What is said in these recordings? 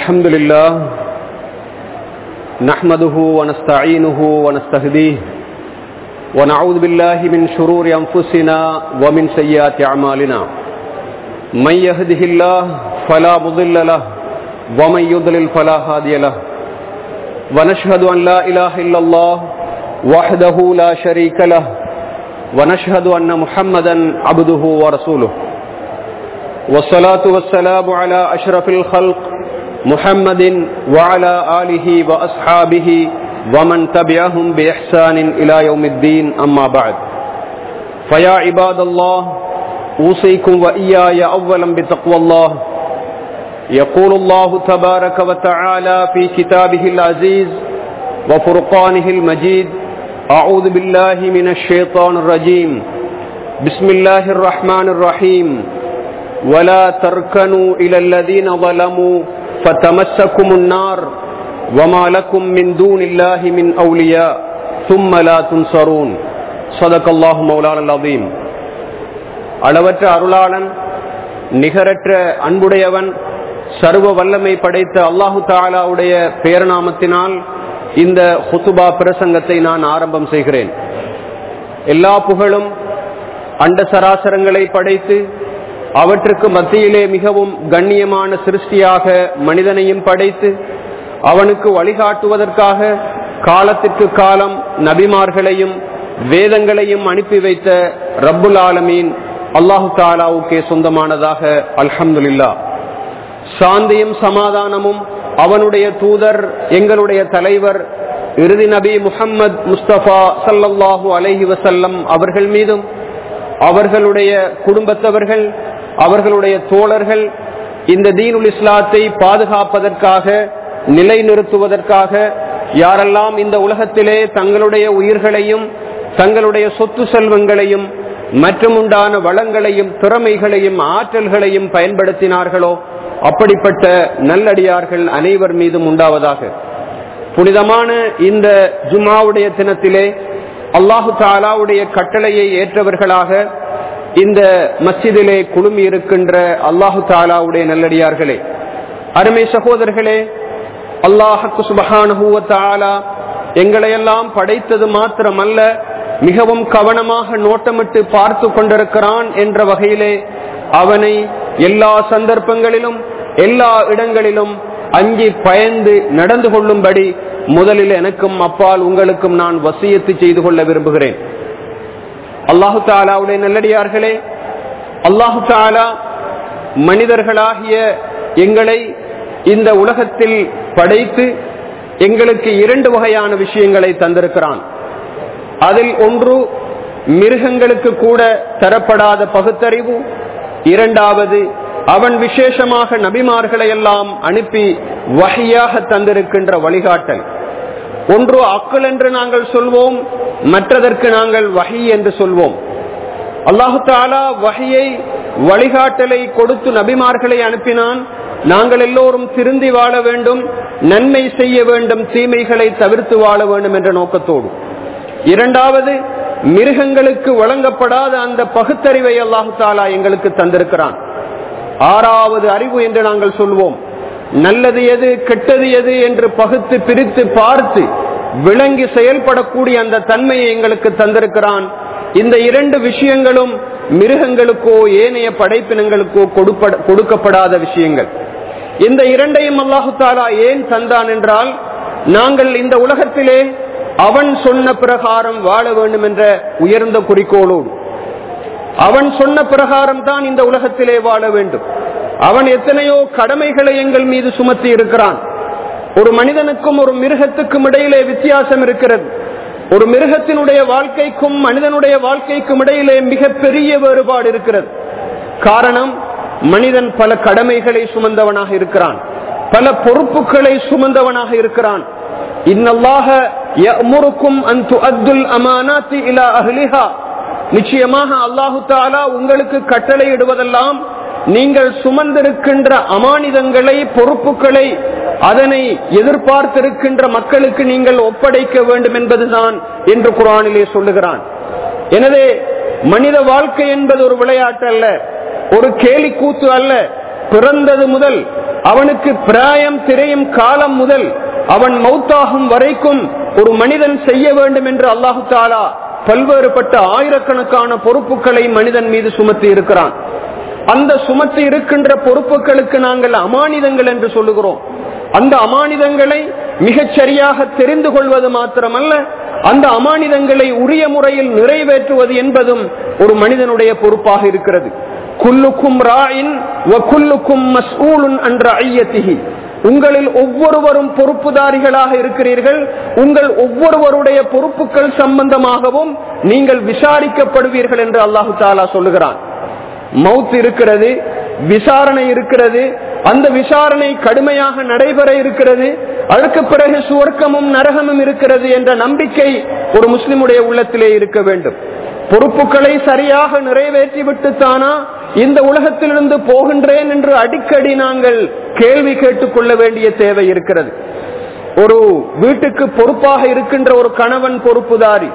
الحمد لله نحمده ونستعينه ونستهديه ونعوذ بالله من شرور أنفسنا ومن سيئات أعمالنا من يهده الله فلا مضل له ومن يضلل فلا هادي له ونشهد أن لا إله إلا الله وحده لا شريك له ونشهد أن محمدا عبده ورسوله والصلاة والسلام على أشرف الخلق محمد وعلى آله وأصحابه ومن تبعهم بإحسان إلى يوم الدين أما بعد فيا عباد الله أوصيكم وإياي أولا بتقوى الله يقول الله تبارك وتعالى في كتابه العزيز وفرقانه المجيد أعوذ بالله من الشيطان الرجيم بسم الله الرحمن الرحيم ولا تركنوا إلى الذين ظلموا فتمسكم النار وما لكم من دون الله من أولياء ثم لا تنصرون صدق الله مولانا العظيم அளவற்ற அருளாளன் நிகரற்ற அன்புடையவன் சர்வ வல்லமை படைத்த அல்லாஹு தாலாவுடைய பேரநாமத்தினால் இந்த ஹுத்துபா பிரசங்கத்தை நான் ஆரம்பம் செய்கிறேன் எல்லா புகழும் அண்ட சராசரங்களை படைத்து அவற்றுக்கு மத்தியிலே மிகவும் கண்ணியமான சிருஷ்டியாக மனிதனையும் படைத்து அவனுக்கு வழிகாட்டுவதற்காக காலத்திற்கு காலம் நபிமார்களையும் வேதங்களையும் அனுப்பி வைத்த ரப்புல் ஆலமீன் அல்லாஹு தாலாவுக்கே சொந்தமானதாக அல்ஹம்துல்லா சாந்தியும் சமாதானமும் அவனுடைய தூதர் எங்களுடைய தலைவர் இறுதி நபி முகம்மது முஸ்தபா சல்லல்லாஹு அலஹி வசல்லம் அவர்கள் மீதும் அவர்களுடைய குடும்பத்தவர்கள் அவர்களுடைய தோழர்கள் இந்த தீனுல் இஸ்லாத்தை பாதுகாப்பதற்காக நிலைநிறுத்துவதற்காக யாரெல்லாம் இந்த உலகத்திலே தங்களுடைய உயிர்களையும் தங்களுடைய சொத்து செல்வங்களையும் மற்றும் உண்டான வளங்களையும் திறமைகளையும் ஆற்றல்களையும் பயன்படுத்தினார்களோ அப்படிப்பட்ட நல்லடியார்கள் அனைவர் மீதும் உண்டாவதாக புனிதமான இந்த ஜுமாவுடைய தினத்திலே அல்லாஹு தாலாவுடைய கட்டளையை ஏற்றவர்களாக இந்த மஸ்ஜிதிலே குழுமி இருக்கின்ற அல்லாஹு தாலாவுடைய நல்லடியார்களே அருமை சகோதரர்களே அல்லாஹு சுபஹானுவத்தாலா எங்களையெல்லாம் படைத்தது மாத்திரமல்ல மிகவும் கவனமாக நோட்டமிட்டு பார்த்து கொண்டிருக்கிறான் என்ற வகையிலே அவனை எல்லா சந்தர்ப்பங்களிலும் எல்லா இடங்களிலும் அஞ்சி பயந்து நடந்து கொள்ளும்படி முதலில் எனக்கும் அப்பால் உங்களுக்கும் நான் வசியத்து செய்து கொள்ள விரும்புகிறேன் அல்லாஹு தாலாவுடைய நல்லடியார்களே அல்லாஹு தாலா மனிதர்களாகிய எங்களை இந்த உலகத்தில் படைத்து எங்களுக்கு இரண்டு வகையான விஷயங்களை தந்திருக்கிறான் அதில் ஒன்று மிருகங்களுக்கு கூட தரப்படாத பகுத்தறிவு இரண்டாவது அவன் விசேஷமாக நபிமார்களை எல்லாம் அனுப்பி வகையாக தந்திருக்கின்ற வழிகாட்டல் ஒன்று அக்கள் என்று நாங்கள் சொல்வோம் மற்றதற்கு நாங்கள் வகை என்று சொல்வோம் அல்லாஹு தாலா வகையை வழிகாட்டலை கொடுத்து நபிமார்களை அனுப்பினான் நாங்கள் எல்லோரும் திருந்தி வாழ வேண்டும் நன்மை செய்ய வேண்டும் தீமைகளை தவிர்த்து வாழ வேண்டும் என்ற நோக்கத்தோடு இரண்டாவது மிருகங்களுக்கு வழங்கப்படாத அந்த பகுத்தறிவை அல்லாஹு தாலா எங்களுக்கு தந்திருக்கிறான் ஆறாவது அறிவு என்று நாங்கள் சொல்வோம் நல்லது எது கெட்டது எது என்று பகுத்து பிரித்து பார்த்து விளங்கி செயல்படக்கூடிய அந்த தன்மையை எங்களுக்கு தந்திருக்கிறான் இந்த இரண்டு விஷயங்களும் மிருகங்களுக்கோ ஏனைய படைப்பினங்களுக்கோ கொடுக்கப்படாத விஷயங்கள் இந்த இரண்டையும் அல்லாஹு தாலா ஏன் தந்தான் என்றால் நாங்கள் இந்த உலகத்திலே அவன் சொன்ன பிரகாரம் வாழ வேண்டும் என்ற உயர்ந்த குறிக்கோளோடு அவன் சொன்ன பிரகாரம் தான் இந்த உலகத்திலே வாழ வேண்டும் அவன் எத்தனையோ கடமைகளை எங்கள் மீது சுமத்தி இருக்கிறான் ஒரு மனிதனுக்கும் ஒரு மிருகத்துக்கும் இடையிலே வித்தியாசம் இருக்கிறது ஒரு மிருகத்தினுடைய வாழ்க்கைக்கும் மனிதனுடைய வாழ்க்கைக்கும் இடையிலே மிகப்பெரிய வேறுபாடு இருக்கிறது காரணம் மனிதன் பல கடமைகளை சுமந்தவனாக இருக்கிறான் பல பொறுப்புகளை சுமந்தவனாக இருக்கிறான் இன்னல்லாக நிச்சயமாக அல்லாஹு தாலா உங்களுக்கு கட்டளை இடுவதெல்லாம் நீங்கள் சுமந்திருக்கின்ற அமானிதங்களை பொறுப்புகளை அதனை எதிர்பார்த்திருக்கின்ற மக்களுக்கு நீங்கள் ஒப்படைக்க வேண்டும் என்பதுதான் என்று குரானிலே சொல்லுகிறான் எனவே மனித வாழ்க்கை என்பது ஒரு விளையாட்டு அல்ல ஒரு கேலி கூத்து அல்ல பிறந்தது முதல் அவனுக்கு பிராயம் திரையும் காலம் முதல் அவன் மௌத்தாகும் வரைக்கும் ஒரு மனிதன் செய்ய வேண்டும் என்று அல்லாஹு தாலா பல்வேறுபட்ட ஆயிரக்கணக்கான பொறுப்புகளை மனிதன் மீது சுமத்தி இருக்கிறான் அந்த சுமத்தி இருக்கின்ற பொறுப்புகளுக்கு நாங்கள் அமானிதங்கள் என்று சொல்லுகிறோம் அந்த அமானிதங்களை மிகச் சரியாக தெரிந்து கொள்வது மாத்திரமல்ல அந்த அமானிதங்களை உரிய முறையில் நிறைவேற்றுவது என்பதும் ஒரு மனிதனுடைய பொறுப்பாக இருக்கிறது குல்லுக்கும் ராயின் குல்லுக்கும் மஸ்ஊலுன் என்ற ஐயத்திகி உங்களில் ஒவ்வொருவரும் பொறுப்புதாரிகளாக இருக்கிறீர்கள் உங்கள் ஒவ்வொருவருடைய பொறுப்புகள் சம்பந்தமாகவும் நீங்கள் விசாரிக்கப்படுவீர்கள் என்று அல்லாஹு தாலா சொல்லுகிறான் மவுத் இருக்கிறது விசாரணை இருக்கிறது அந்த விசாரணை கடுமையாக நடைபெற இருக்கிறது அதற்கு பிறகு சுவர்க்கமும் நரகமும் இருக்கிறது என்ற நம்பிக்கை ஒரு முஸ்லிமுடைய உள்ளத்திலே இருக்க வேண்டும் பொறுப்புகளை சரியாக நிறைவேற்றி விட்டுத்தானா இந்த உலகத்திலிருந்து போகின்றேன் என்று அடிக்கடி நாங்கள் கேள்வி கேட்டுக் கொள்ள வேண்டிய தேவை இருக்கிறது ஒரு வீட்டுக்கு பொறுப்பாக இருக்கின்ற ஒரு கணவன் பொறுப்புதாரி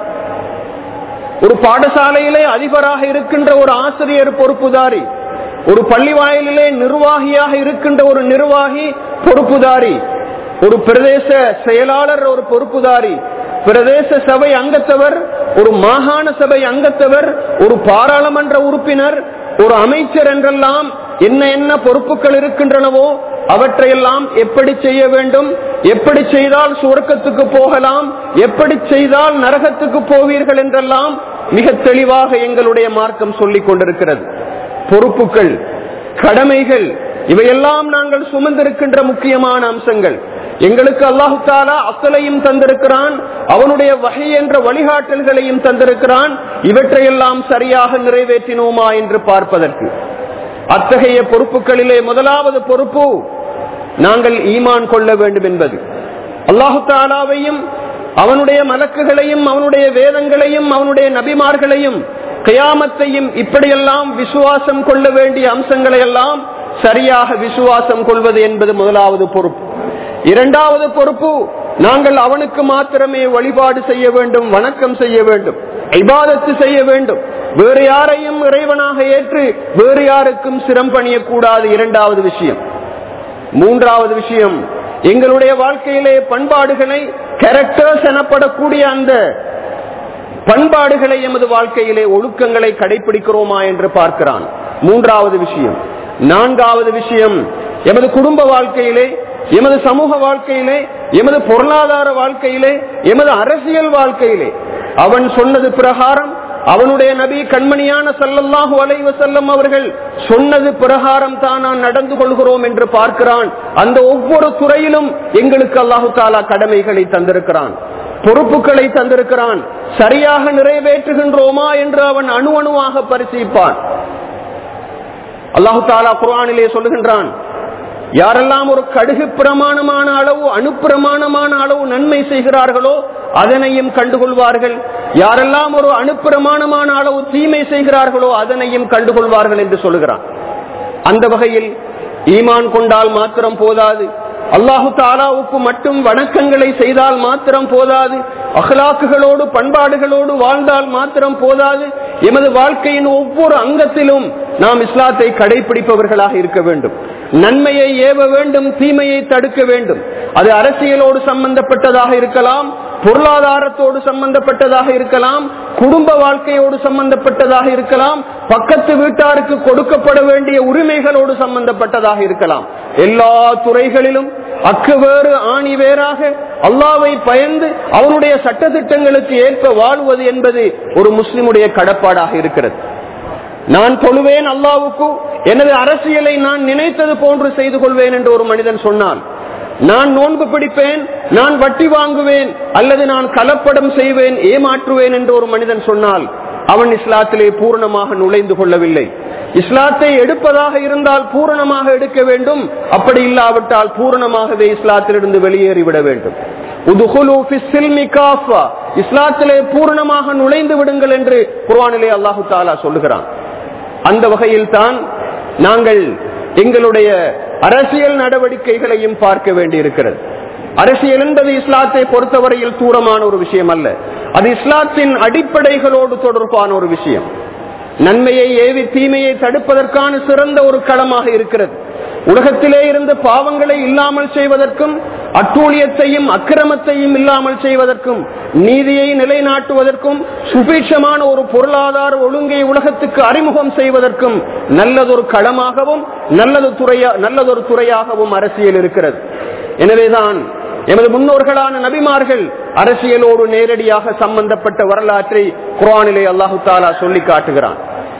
ஒரு பாடசாலையிலே அதிபராக இருக்கின்ற ஒரு ஆசிரியர் பொறுப்புதாரி ஒரு பள்ளி வாயிலே நிர்வாகியாக இருக்கின்ற ஒரு நிர்வாகி பொறுப்புதாரி ஒரு பிரதேச செயலாளர் ஒரு பொறுப்புதாரி பிரதேச சபை அங்கத்தவர் ஒரு மாகாண சபை அங்கத்தவர் ஒரு பாராளுமன்ற உறுப்பினர் ஒரு அமைச்சர் என்றெல்லாம் என்ன என்ன பொறுப்புகள் இருக்கின்றனவோ அவற்றையெல்லாம் எப்படி செய்ய வேண்டும் எப்படி செய்தால் சுவர்க்கத்துக்கு போகலாம் எப்படி செய்தால் நரகத்துக்கு போவீர்கள் என்றெல்லாம் மிக தெளிவாக எங்களுடைய மார்க்கம் சொல்லிக் கொண்டிருக்கிறது பொறுப்புகள் கடமைகள் இவையெல்லாம் நாங்கள் சுமந்திருக்கின்ற முக்கியமான அம்சங்கள் எங்களுக்கு அல்லாஹு தாலா அசலையும் தந்திருக்கிறான் அவனுடைய வகை என்ற வழிகாட்டல்களையும் தந்திருக்கிறான் இவற்றையெல்லாம் சரியாக நிறைவேற்றினோமா என்று பார்ப்பதற்கு அத்தகைய பொறுப்புகளிலே முதலாவது பொறுப்பு நாங்கள் ஈமான் கொள்ள வேண்டும் என்பது அல்லாஹு தாலாவையும் அவனுடைய மலக்குகளையும் அவனுடைய வேதங்களையும் அவனுடைய நபிமார்களையும் கயாமத்தையும் இப்படியெல்லாம் விசுவாசம் கொள்ள வேண்டிய அம்சங்களை எல்லாம் சரியாக விசுவாசம் கொள்வது என்பது முதலாவது பொறுப்பு இரண்டாவது பொறுப்பு நாங்கள் அவனுக்கு மாத்திரமே வழிபாடு செய்ய வேண்டும் வணக்கம் செய்ய வேண்டும் இபாதத்து செய்ய வேண்டும் வேறு யாரையும் இறைவனாக ஏற்று வேறு யாருக்கும் சிரம் பணியக்கூடாது இரண்டாவது விஷயம் மூன்றாவது விஷயம் எங்களுடைய வாழ்க்கையிலே பண்பாடுகளை கேரக்டர்ஸ் எனப்படக்கூடிய அந்த பண்பாடுகளை எமது வாழ்க்கையிலே ஒழுக்கங்களை கடைபிடிக்கிறோமா என்று பார்க்கிறான் மூன்றாவது விஷயம் நான்காவது விஷயம் எமது குடும்ப வாழ்க்கையிலே எமது சமூக வாழ்க்கையிலே எமது பொருளாதார வாழ்க்கையிலே எமது அரசியல் வாழ்க்கையிலே அவன் சொன்னது பிரகாரம் அவனுடைய நபி கண்மணியான சல்லல்லாஹு அலைவ செல்லம் அவர்கள் சொன்னது பிரகாரம் தான் நான் நடந்து கொள்கிறோம் என்று பார்க்கிறான் அந்த ஒவ்வொரு துறையிலும் எங்களுக்கு அல்லாஹு தாலா கடமைகளை தந்திருக்கிறான் பொறுப்புகளை தந்திருக்கிறான் சரியாக நிறைவேற்றுகின்றோமா என்று அவன் அணு அணுவாக பரிசீலிப்பான் அல்லாஹு தாலா குரானிலே சொல்லுகின்றான் யாரெல்லாம் ஒரு கடுகு பிரமாணமான அளவு அணுப்பிரமாணமான அளவு நன்மை செய்கிறார்களோ அதனையும் கண்டுகொள்வார்கள் யாரெல்லாம் ஒரு அணுப்பிரமாணமான அளவு தீமை செய்கிறார்களோ அதனையும் கண்டுகொள்வார்கள் என்று சொல்லுகிறான் அந்த வகையில் ஈமான் கொண்டால் மாத்திரம் போதாது அல்லாஹு தாலாவுக்கு மட்டும் வணக்கங்களை செய்தால் மாத்திரம் போதாது அகலாக்குகளோடு பண்பாடுகளோடு வாழ்ந்தால் மாத்திரம் போதாது எமது வாழ்க்கையின் ஒவ்வொரு அங்கத்திலும் நாம் இஸ்லாத்தை கடைபிடிப்பவர்களாக இருக்க வேண்டும் நன்மையை ஏவ வேண்டும் தீமையை தடுக்க வேண்டும் அது அரசியலோடு சம்பந்தப்பட்டதாக இருக்கலாம் பொருளாதாரத்தோடு சம்பந்தப்பட்டதாக இருக்கலாம் குடும்ப வாழ்க்கையோடு சம்பந்தப்பட்டதாக இருக்கலாம் பக்கத்து வீட்டாருக்கு கொடுக்கப்பட வேண்டிய உரிமைகளோடு சம்பந்தப்பட்டதாக இருக்கலாம் எல்லா துறைகளிலும் அக்கு வேறு ஆணி வேறாக அல்லாவை பயந்து அவனுடைய சட்டத்திட்டங்களுக்கு ஏற்ப வாழ்வது என்பது ஒரு முஸ்லிமுடைய கடப்பாடாக இருக்கிறது நான் தொழுவேன் அல்லாவுக்கு எனது அரசியலை நான் நினைத்தது போன்று செய்து கொள்வேன் என்று ஒரு மனிதன் சொன்னான் நான் நோன்பு பிடிப்பேன் நான் வட்டி வாங்குவேன் அல்லது நான் கலப்படம் செய்வேன் ஏமாற்றுவேன் என்று ஒரு மனிதன் சொன்னால் அவன் இஸ்லாத்திலே பூரணமாக நுழைந்து கொள்ளவில்லை இஸ்லாத்தை எடுப்பதாக இருந்தால் பூரணமாக எடுக்க வேண்டும் அப்படி இல்லாவிட்டால் பூரணமாகவே இஸ்லாத்திலிருந்து வெளியேறிவிட வேண்டும் இஸ்லாத்திலே பூரணமாக நுழைந்து விடுங்கள் என்று குர்வானிலே அல்லாஹு தாலா சொல்லுகிறான் அந்த வகையில் தான் நாங்கள் எங்களுடைய அரசியல் நடவடிக்கைகளையும் பார்க்க வேண்டியிருக்கிறது அரசியல் என்பது இஸ்லாத்தை பொறுத்தவரையில் தூரமான ஒரு விஷயம் அல்ல அது இஸ்லாத்தின் அடிப்படைகளோடு தொடர்பான ஒரு விஷயம் நன்மையை ஏவி தீமையை தடுப்பதற்கான சிறந்த ஒரு களமாக இருக்கிறது உலகத்திலே இருந்த பாவங்களை இல்லாமல் செய்வதற்கும் அட்டூழியத்தையும் அக்கிரமத்தையும் இல்லாமல் செய்வதற்கும் நீதியை நிலைநாட்டுவதற்கும் சுபீட்சமான ஒரு பொருளாதார ஒழுங்கை உலகத்துக்கு அறிமுகம் செய்வதற்கும் நல்லதொரு களமாகவும் நல்லது துறையா நல்லதொரு துறையாகவும் அரசியல் இருக்கிறது எனவேதான் எமது முன்னோர்களான நபிமார்கள் அரசியலோடு நேரடியாக சம்பந்தப்பட்ட வரலாற்றை குரானிலே அல்லாஹு தாலா சொல்லி காட்டுகிறான்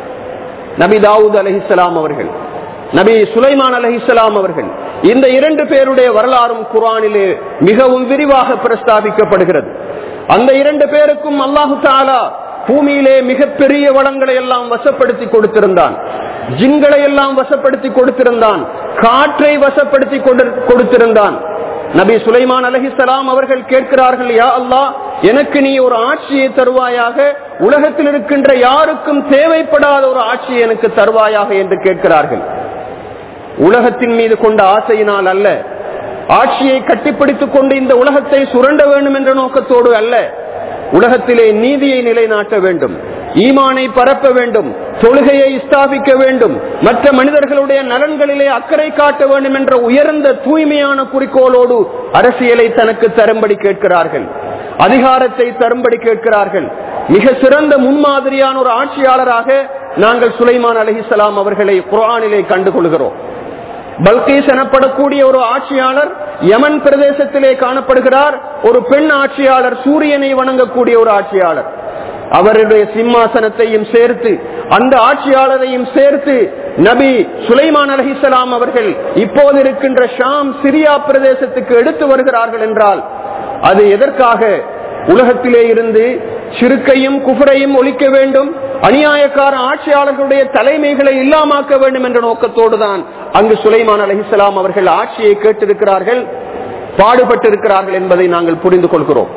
நபி தாவூத் அலஹிசலாம் அவர்கள் நபி சுலைமான் அலஹிசலாம் அவர்கள் இந்த இரண்டு பேருடைய வரலாறும் குரானிலே மிகவும் விரிவாக பிரஸ்தாபிக்கப்படுகிறது அந்த இரண்டு பேருக்கும் அல்லாஹு தாலா பூமியிலே மிகப்பெரிய வளங்களை எல்லாம் வசப்படுத்தி கொடுத்திருந்தான் ஜின்களை எல்லாம் வசப்படுத்தி கொடுத்திருந்தான் காற்றை வசப்படுத்தி கொடுத்திருந்தான் நபி சுலைமான் அலஹிசலாம் அவர்கள் கேட்கிறார்கள் யா அல்லா எனக்கு நீ ஒரு ஆட்சியை தருவாயாக உலகத்தில் இருக்கின்ற யாருக்கும் தேவைப்படாத ஒரு ஆட்சியை எனக்கு தருவாயாக என்று கேட்கிறார்கள் உலகத்தின் மீது கொண்ட ஆசையினால் அல்ல ஆட்சியை கட்டிப்பிடித்துக் கொண்டு இந்த உலகத்தை சுரண்ட வேண்டும் என்ற நோக்கத்தோடு அல்ல உலகத்திலே நீதியை நிலைநாட்ட வேண்டும் ஈமானை பரப்ப வேண்டும் தொழுகையை ஸ்தாபிக்க வேண்டும் மற்ற மனிதர்களுடைய நலன்களிலே அக்கறை காட்ட வேண்டும் என்ற உயர்ந்த தூய்மையான குறிக்கோளோடு அரசியலை தனக்கு தரும்படி கேட்கிறார்கள் அதிகாரத்தை தரும்படி கேட்கிறார்கள் மிக சிறந்த முன்மாதிரியான ஒரு ஆட்சியாளராக நாங்கள் சுலைமான் அலஹிசலாம் அவர்களை குரானிலே கண்டுகொள்கிறோம் பல்கேஸ் எனப்படக்கூடிய ஒரு ஆட்சியாளர் யமன் பிரதேசத்திலே காணப்படுகிறார் ஒரு பெண் ஆட்சியாளர் சூரியனை வணங்கக்கூடிய ஒரு ஆட்சியாளர் அவருடைய சிம்மாசனத்தையும் சேர்த்து அந்த ஆட்சியாளரையும் சேர்த்து நபி சுலைமான் அலஹிசலாம் அவர்கள் இப்போது இருக்கின்ற ஷாம் சிரியா பிரதேசத்துக்கு எடுத்து வருகிறார்கள் என்றால் அது எதற்காக உலகத்திலே இருந்து சிறுக்கையும் குஃபரையும் ஒழிக்க வேண்டும் அநியாயக்கார ஆட்சியாளர்களுடைய தலைமைகளை இல்லாமாக்க வேண்டும் என்ற நோக்கத்தோடு தான் அங்கு சுலைமான் அலஹிசலாம் அவர்கள் ஆட்சியை கேட்டிருக்கிறார்கள் பாடுபட்டிருக்கிறார்கள் என்பதை நாங்கள் புரிந்து கொள்கிறோம்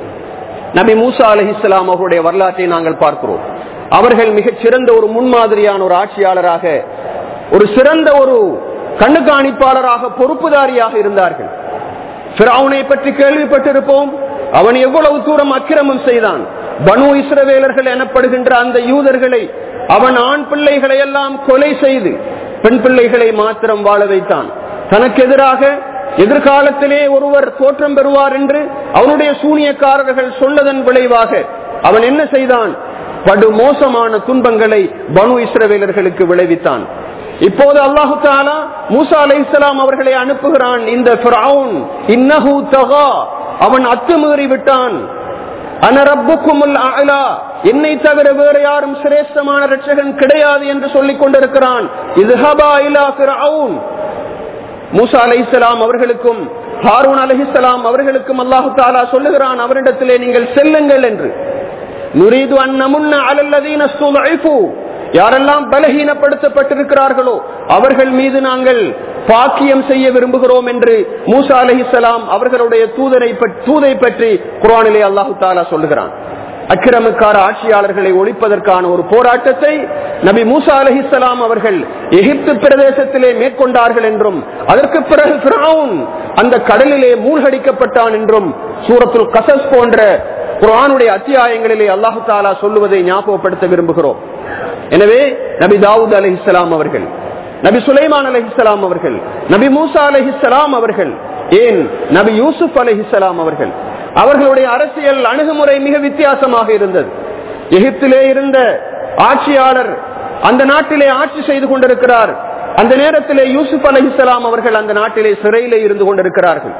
நபி மூசா அலஹிஸ்லாம் அவருடைய வரலாற்றை நாங்கள் பார்க்கிறோம் அவர்கள் மிகச் சிறந்த ஒரு முன்மாதிரியான ஒரு ஆட்சியாளராக ஒரு சிறந்த ஒரு கண்ணுக்காணிப்பாளராக பொறுப்புதாரியாக இருந்தார்கள் பிராவுனை பற்றி கேள்விப்பட்டிருப்போம் அவன் எவ்வளவு தூரம் அக்கிரமம் செய்தான் பனு இஸ்ரவேலர்கள் எனப்படுகின்ற அந்த யூதர்களை அவன் ஆண் பிள்ளைகளை எல்லாம் கொலை செய்து பெண் பிள்ளைகளை மாத்திரம் வாழ வைத்தான் தனக்கு எதிராக எதிர்காலத்திலே ஒருவர் தோற்றம் பெறுவார் என்று அவனுடைய சூனியக்காரர்கள் சொன்னதன் விளைவாக அவன் என்ன செய்தான் படு மோசமான துன்பங்களை பனு இஸ்ரவேலர்களுக்கு விளைவித்தான் இப்போது அல்லாஹு தாலா மூசா அலை இஸ்லாம் அவர்களை அனுப்புகிறான் இந்த இன்னஹு தகா அவன் அத்துமீறி விட்டான் என்னை தவிர வேறு யாரும் சிரேஷ்டமான ரட்சகன் கிடையாது என்று சொல்லிக் கொண்டிருக்கிறான் இது மூசா அலை இஸ்லாம் அவர்களுக்கும் ஹாரூன் அலஹிசலாம் அவர்களுக்கும் அல்லாஹு தாலா சொல்லுகிறான் அவரிடத்திலே நீங்கள் செல்லுங்கள் என்று நுரீது அன்னமுன்ன அலல்லதீன யாரெல்லாம் பலகீனப்படுத்தப்பட்டிருக்கிறார்களோ அவர்கள் மீது நாங்கள் பாக்கியம் செய்ய விரும்புகிறோம் என்று மூசா அலஹிசலாம் அவர்களுடைய தூதரை தூதை பற்றி குரானிலே அல்லாஹு தாலா சொல்லுகிறான் அக்கிரமக்கார ஆட்சியாளர்களை ஒழிப்பதற்கான ஒரு போராட்டத்தை நபி மூசா அலஹிசலாம் அவர்கள் எகிப்து பிரதேசத்திலே மேற்கொண்டார்கள் என்றும் அதற்கு பிறகு பிராவுன் அந்த கடலிலே மூழ்கடிக்கப்பட்டான் என்றும் சூரத்துல் கசஸ் போன்ற குரானுடைய அத்தியாயங்களிலே அல்லாஹு தாலா சொல்லுவதை ஞாபகப்படுத்த விரும்புகிறோம் எனவே நபி தாவூத் அலஹிசலாம் அவர்கள் நபி சுலைமான் அலஹிசலாம் அவர்கள் நபி மூசா அலஹிசலாம் அவர்கள் ஏன் நபி யூசுப் அலஹிசலாம் அவர்கள் அவர்களுடைய அரசியல் அணுகுமுறை மிக வித்தியாசமாக இருந்தது எகிப்திலே இருந்த ஆட்சியாளர் அந்த நாட்டிலே ஆட்சி செய்து கொண்டிருக்கிறார் அந்த நேரத்திலே யூசுப் அலஹிசலாம் அவர்கள் அந்த நாட்டிலே சிறையிலே இருந்து கொண்டிருக்கிறார்கள்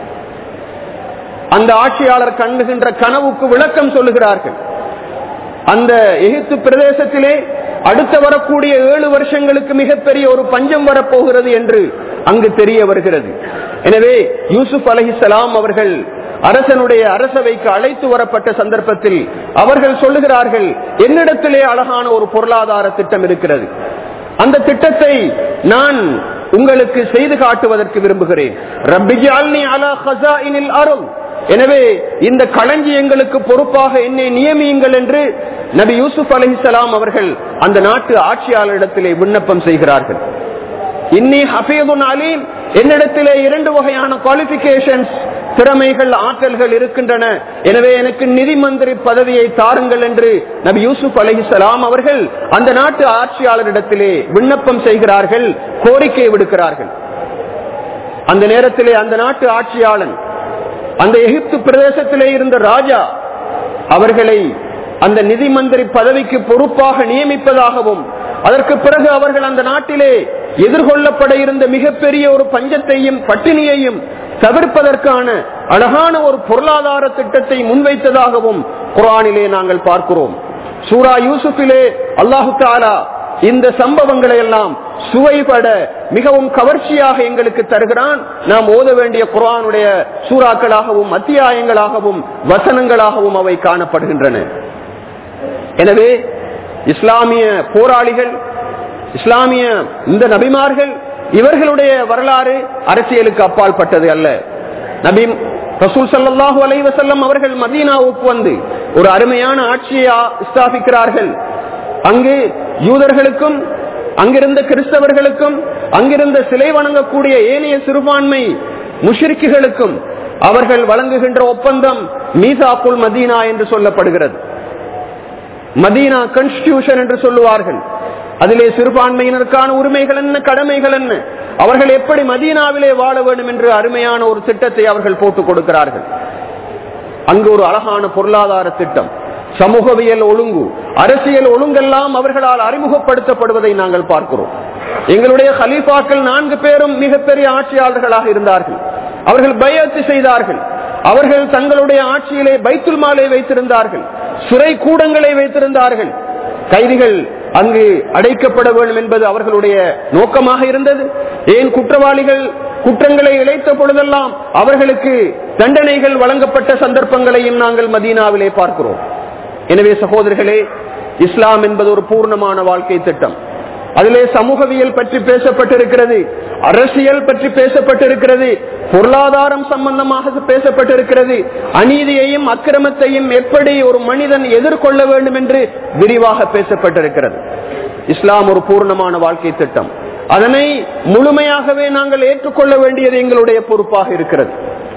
அந்த ஆட்சியாளர் கண்டுகின்ற கனவுக்கு விளக்கம் சொல்லுகிறார்கள் அந்த எகிப்து பிரதேசத்திலே அடுத்த வரக்கூடிய ஏழு வருஷங்களுக்கு மிகப்பெரிய ஒரு பஞ்சம் வரப்போகிறது என்று அங்கு தெரிய வருகிறது எனவே யூசுப் அலஹிசலாம் அவர்கள் அரசனுடைய அரசவைக்கு அழைத்து வரப்பட்ட சந்தர்ப்பத்தில் அவர்கள் சொல்லுகிறார்கள் என்னிடத்திலே அழகான ஒரு பொருளாதார திட்டம் இருக்கிறது அந்த திட்டத்தை நான் உங்களுக்கு செய்து காட்டுவதற்கு விரும்புகிறேன் அருள் எனவே இந்த களஞ்சியங்களுக்கு பொறுப்பாக என்னை நியமியுங்கள் என்று நபி யூசுப் அலிசலாம் அவர்கள் அந்த நாட்டு ஆட்சியாளரிடத்திலே விண்ணப்பம் செய்கிறார்கள் இன்னி ஹபீதுன் அலீம் என்னிடத்திலே இரண்டு வகையான குவாலிபிகேஷன்ஸ் திறமைகள் ஆற்றல்கள் இருக்கின்றன எனவே எனக்கு நிதி மந்திரி பதவியை தாருங்கள் என்று நபி யூசுப் அலிசலாம் அவர்கள் அந்த நாட்டு ஆட்சியாளரிடத்திலே விண்ணப்பம் செய்கிறார்கள் கோரிக்கை விடுக்கிறார்கள் அந்த நேரத்திலே அந்த நாட்டு ஆட்சியாளன் அந்த எகிப்து பிரதேசத்திலே இருந்த ராஜா அவர்களை அந்த நிதி மந்திரி பதவிக்கு பொறுப்பாக நியமிப்பதாகவும் அதற்கு பிறகு அவர்கள் அந்த நாட்டிலே எதிர்கொள்ளப்பட இருந்த மிகப்பெரிய ஒரு பஞ்சத்தையும் பட்டினியையும் தவிர்ப்பதற்கான அழகான ஒரு பொருளாதார திட்டத்தை முன்வைத்ததாகவும் குரானிலே நாங்கள் பார்க்கிறோம் சூரா யூசுஃபிலே அல்லாஹு தாலா இந்த சம்பவங்களை எல்லாம் சுவைபட மிகவும் கவர்ச்சியாக எங்களுக்கு தருகிறான் நாம் ஓத வேண்டிய குரானுடைய சூறாக்களாகவும் அத்தியாயங்களாகவும் வசனங்களாகவும் அவை காணப்படுகின்றன எனவே இஸ்லாமிய போராளிகள் இஸ்லாமிய இந்த நபிமார்கள் இவர்களுடைய வரலாறு அரசியலுக்கு அப்பால் பட்டது அல்ல நபி ரசூல் சல்லாஹூ அலைவசல்லம் அவர்கள் மதீனாவுக்கு வந்து ஒரு அருமையான ஆட்சியை ஸ்தாபிக்கிறார்கள் அங்கு யூதர்களுக்கும் அங்கிருந்த கிறிஸ்தவர்களுக்கும் அங்கிருந்த சிலை வணங்கக்கூடிய ஏனைய சிறுபான்மை முஷிரிக்குகளுக்கும் அவர்கள் வழங்குகின்ற ஒப்பந்தம் மீசாக்குல் மதீனா என்று சொல்லப்படுகிறது மதீனா கான்ஸ்டிடியூஷன் என்று சொல்லுவார்கள் அதிலே சிறுபான்மையினருக்கான உரிமைகள் என்ன கடமைகள் என்ன அவர்கள் எப்படி மதீனாவிலே வாழ வேண்டும் என்று அருமையான ஒரு திட்டத்தை அவர்கள் போட்டுக் கொடுக்கிறார்கள் அங்கு ஒரு அழகான பொருளாதார திட்டம் சமூகவியல் ஒழுங்கு அரசியல் ஒழுங்கெல்லாம் அவர்களால் அறிமுகப்படுத்தப்படுவதை நாங்கள் பார்க்கிறோம் எங்களுடைய ஹலீஃபாக்கள் நான்கு பேரும் மிகப்பெரிய ஆட்சியாளர்களாக இருந்தார்கள் அவர்கள் பயத்து செய்தார்கள் அவர்கள் தங்களுடைய ஆட்சியிலே பைத்துல் மாலை வைத்திருந்தார்கள் சிறை கூடங்களை வைத்திருந்தார்கள் கைதிகள் அங்கு அடைக்கப்பட வேண்டும் என்பது அவர்களுடைய நோக்கமாக இருந்தது ஏன் குற்றவாளிகள் குற்றங்களை இழைத்த பொழுதெல்லாம் அவர்களுக்கு தண்டனைகள் வழங்கப்பட்ட சந்தர்ப்பங்களையும் நாங்கள் மதீனாவிலே பார்க்கிறோம் எனவே சகோதரர்களே இஸ்லாம் என்பது ஒரு பூர்ணமான வாழ்க்கை திட்டம் அதிலே சமூகவியல் பற்றி பேசப்பட்டிருக்கிறது அரசியல் பற்றி பேசப்பட்டிருக்கிறது பொருளாதாரம் சம்பந்தமாக பேசப்பட்டிருக்கிறது அநீதியையும் அக்கிரமத்தையும் எப்படி ஒரு மனிதன் எதிர்கொள்ள வேண்டும் என்று விரிவாக பேசப்பட்டிருக்கிறது இஸ்லாம் ஒரு பூர்ணமான வாழ்க்கை திட்டம் அதனை முழுமையாகவே நாங்கள் ஏற்றுக்கொள்ள வேண்டியது எங்களுடைய பொறுப்பாக இருக்கிறது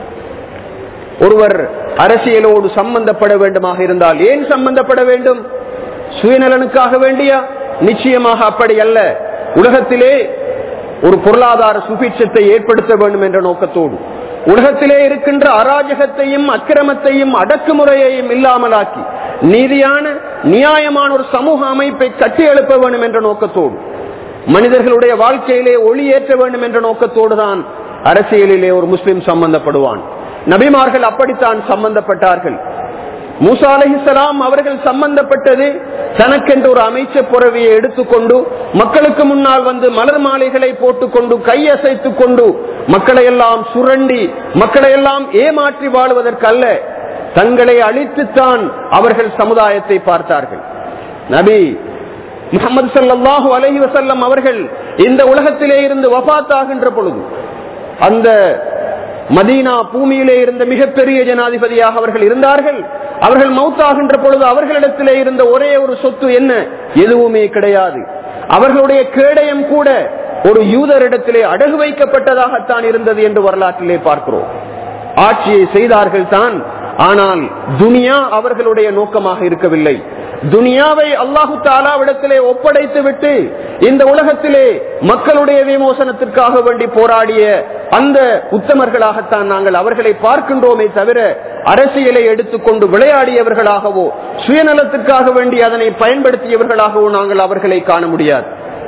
ஒருவர் அரசியலோடு சம்பந்தப்பட வேண்டுமாக இருந்தால் ஏன் சம்பந்தப்பட வேண்டும் சுயநலனுக்காக வேண்டியா நிச்சயமாக அப்படி அல்ல உலகத்திலே ஒரு பொருளாதார சுபீட்சத்தை ஏற்படுத்த வேண்டும் என்ற நோக்கத்தோடு உலகத்திலே இருக்கின்ற அராஜகத்தையும் அக்கிரமத்தையும் அடக்குமுறையையும் இல்லாமலாக்கி நீதியான நியாயமான ஒரு சமூக அமைப்பை கட்டி எழுப்ப வேண்டும் என்ற நோக்கத்தோடு மனிதர்களுடைய வாழ்க்கையிலே ஒளி ஏற்ற வேண்டும் என்ற நோக்கத்தோடு தான் அரசியலிலே ஒரு முஸ்லிம் சம்பந்தப்படுவான் நபிமார்கள் அப்படித்தான் சம்பந்தப்பட்டார்கள் மூசா அலஹிசலாம் அவர்கள் சம்பந்தப்பட்டது தனக்கென்று ஒரு அமைச்ச புறவியை எடுத்துக்கொண்டு மக்களுக்கு முன்னால் வந்து மலர் மாலைகளை போட்டுக்கொண்டு கையசைத்துக் கொண்டு மக்களை எல்லாம் சுரண்டி மக்களை எல்லாம் ஏமாற்றி வாழ்வதற்கல்ல தங்களை அழித்துத்தான் அவர்கள் சமுதாயத்தை பார்த்தார்கள் நபி முகமது சல்லாஹூ அலஹி வசல்லம் அவர்கள் இந்த உலகத்திலே இருந்து வபாத்தாகின்ற பொழுது அந்த மதீனா பூமியிலே இருந்த மிகப்பெரிய ஜனாதிபதியாக அவர்கள் இருந்தார்கள் அவர்கள் மௌத்தாகின்ற பொழுது அவர்களிடத்திலே இருந்த ஒரே ஒரு சொத்து என்ன எதுவுமே கிடையாது அவர்களுடைய கேடயம் கூட ஒரு யூதரிடத்திலே அடகு வைக்கப்பட்டதாகத்தான் இருந்தது என்று வரலாற்றிலே பார்க்கிறோம் ஆட்சியை செய்தார்கள் தான் ஆனால் துனியா அவர்களுடைய நோக்கமாக இருக்கவில்லை துனியாவை அல்லாஹு தாலாவிடத்திலே ஒப்படைத்து விட்டு இந்த உலகத்திலே மக்களுடைய விமோசனத்திற்காக வேண்டி போராடிய அந்த உத்தமர்களாகத்தான் நாங்கள் அவர்களை பார்க்கின்றோமே தவிர அரசியலை எடுத்துக்கொண்டு விளையாடியவர்களாகவோ சுயநலத்திற்காக வேண்டி அதனை பயன்படுத்தியவர்களாகவோ நாங்கள் அவர்களை காண முடியாது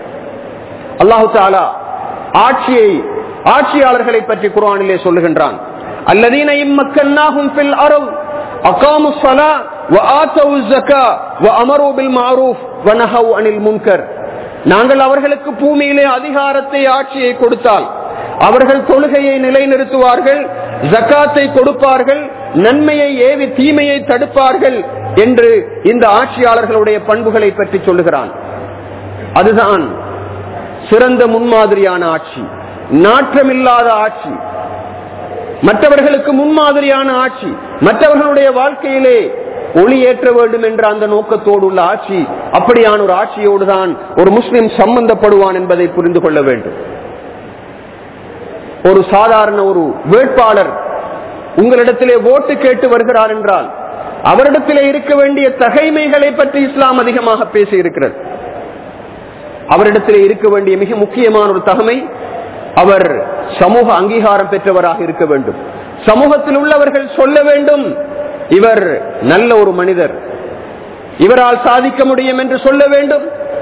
அல்லாஹு தாலா ஆட்சியை ஆட்சியாளர்களை பற்றி குரானிலே சொல்லுகின்றான் அல்லதீன இம்மக்கன்னாகும் பில் அருள் أقاموا الصلاة وآتوا الزكاة وأمروا بالمعروف ونهوا عن المنكر நாங்கள் அவர்களுக்கு பூமியிலே அதிகாரத்தை ஆட்சியை கொடுத்தால் அவர்கள் தொழுகையை நிலைநிறுத்துவார்கள் ஜக்காத்தை கொடுப்பார்கள் நன்மையை ஏவி தீமையை தடுப்பார்கள் என்று இந்த ஆட்சியாளர்களுடைய பண்புகளை பற்றி சொல்லுகிறான் அதுதான் சிறந்த முன்மாதிரியான ஆட்சி நாற்றமில்லாத ஆட்சி மற்றவர்களுக்கு முன்மாதிரியான ஆட்சி மற்றவர்களுடைய வாழ்க்கையிலே ஒளி ஏற்ற வேண்டும் என்ற அந்த நோக்கத்தோடு உள்ள ஆட்சி அப்படியான ஒரு ஆட்சியோடு தான் ஒரு முஸ்லிம் சம்பந்தப்படுவான் என்பதை புரிந்து கொள்ள வேண்டும் ஒரு சாதாரண ஒரு வேட்பாளர் உங்களிடத்திலே ஓட்டு கேட்டு வருகிறார் என்றால் அவரிடத்திலே இருக்க வேண்டிய தகைமைகளை பற்றி இஸ்லாம் அதிகமாக பேசி இருக்கிறது அவரிடத்திலே இருக்க வேண்டிய மிக முக்கியமான ஒரு தகமை அவர் சமூக அங்கீகாரம் பெற்றவராக இருக்க வேண்டும் சமூகத்தில் உள்ளவர்கள் சொல்ல வேண்டும் இவர் நல்ல ஒரு மனிதர் இவரால் சாதிக்க முடியும் என்று சொல்ல வேண்டும்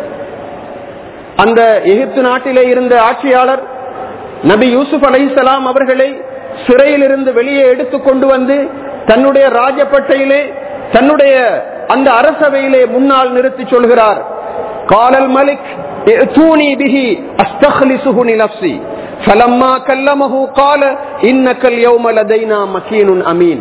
அந்த எகிப்து நாட்டிலே இருந்த ஆட்சியாளர் நபி யூசுப் அலைசலாம் அவர்களை சிறையிலிருந்து வெளியே எடுத்து கொண்டு வந்து தன்னுடைய ராஜப்பட்டையிலே தன்னுடைய அந்த அரசவையிலே முன்னால் நிறுத்தி சொல்கிறார் காலல் மலிக் ائتوني به استخلصه لنفسي فلما كلمه قال انك اليوم لدينا مكين امين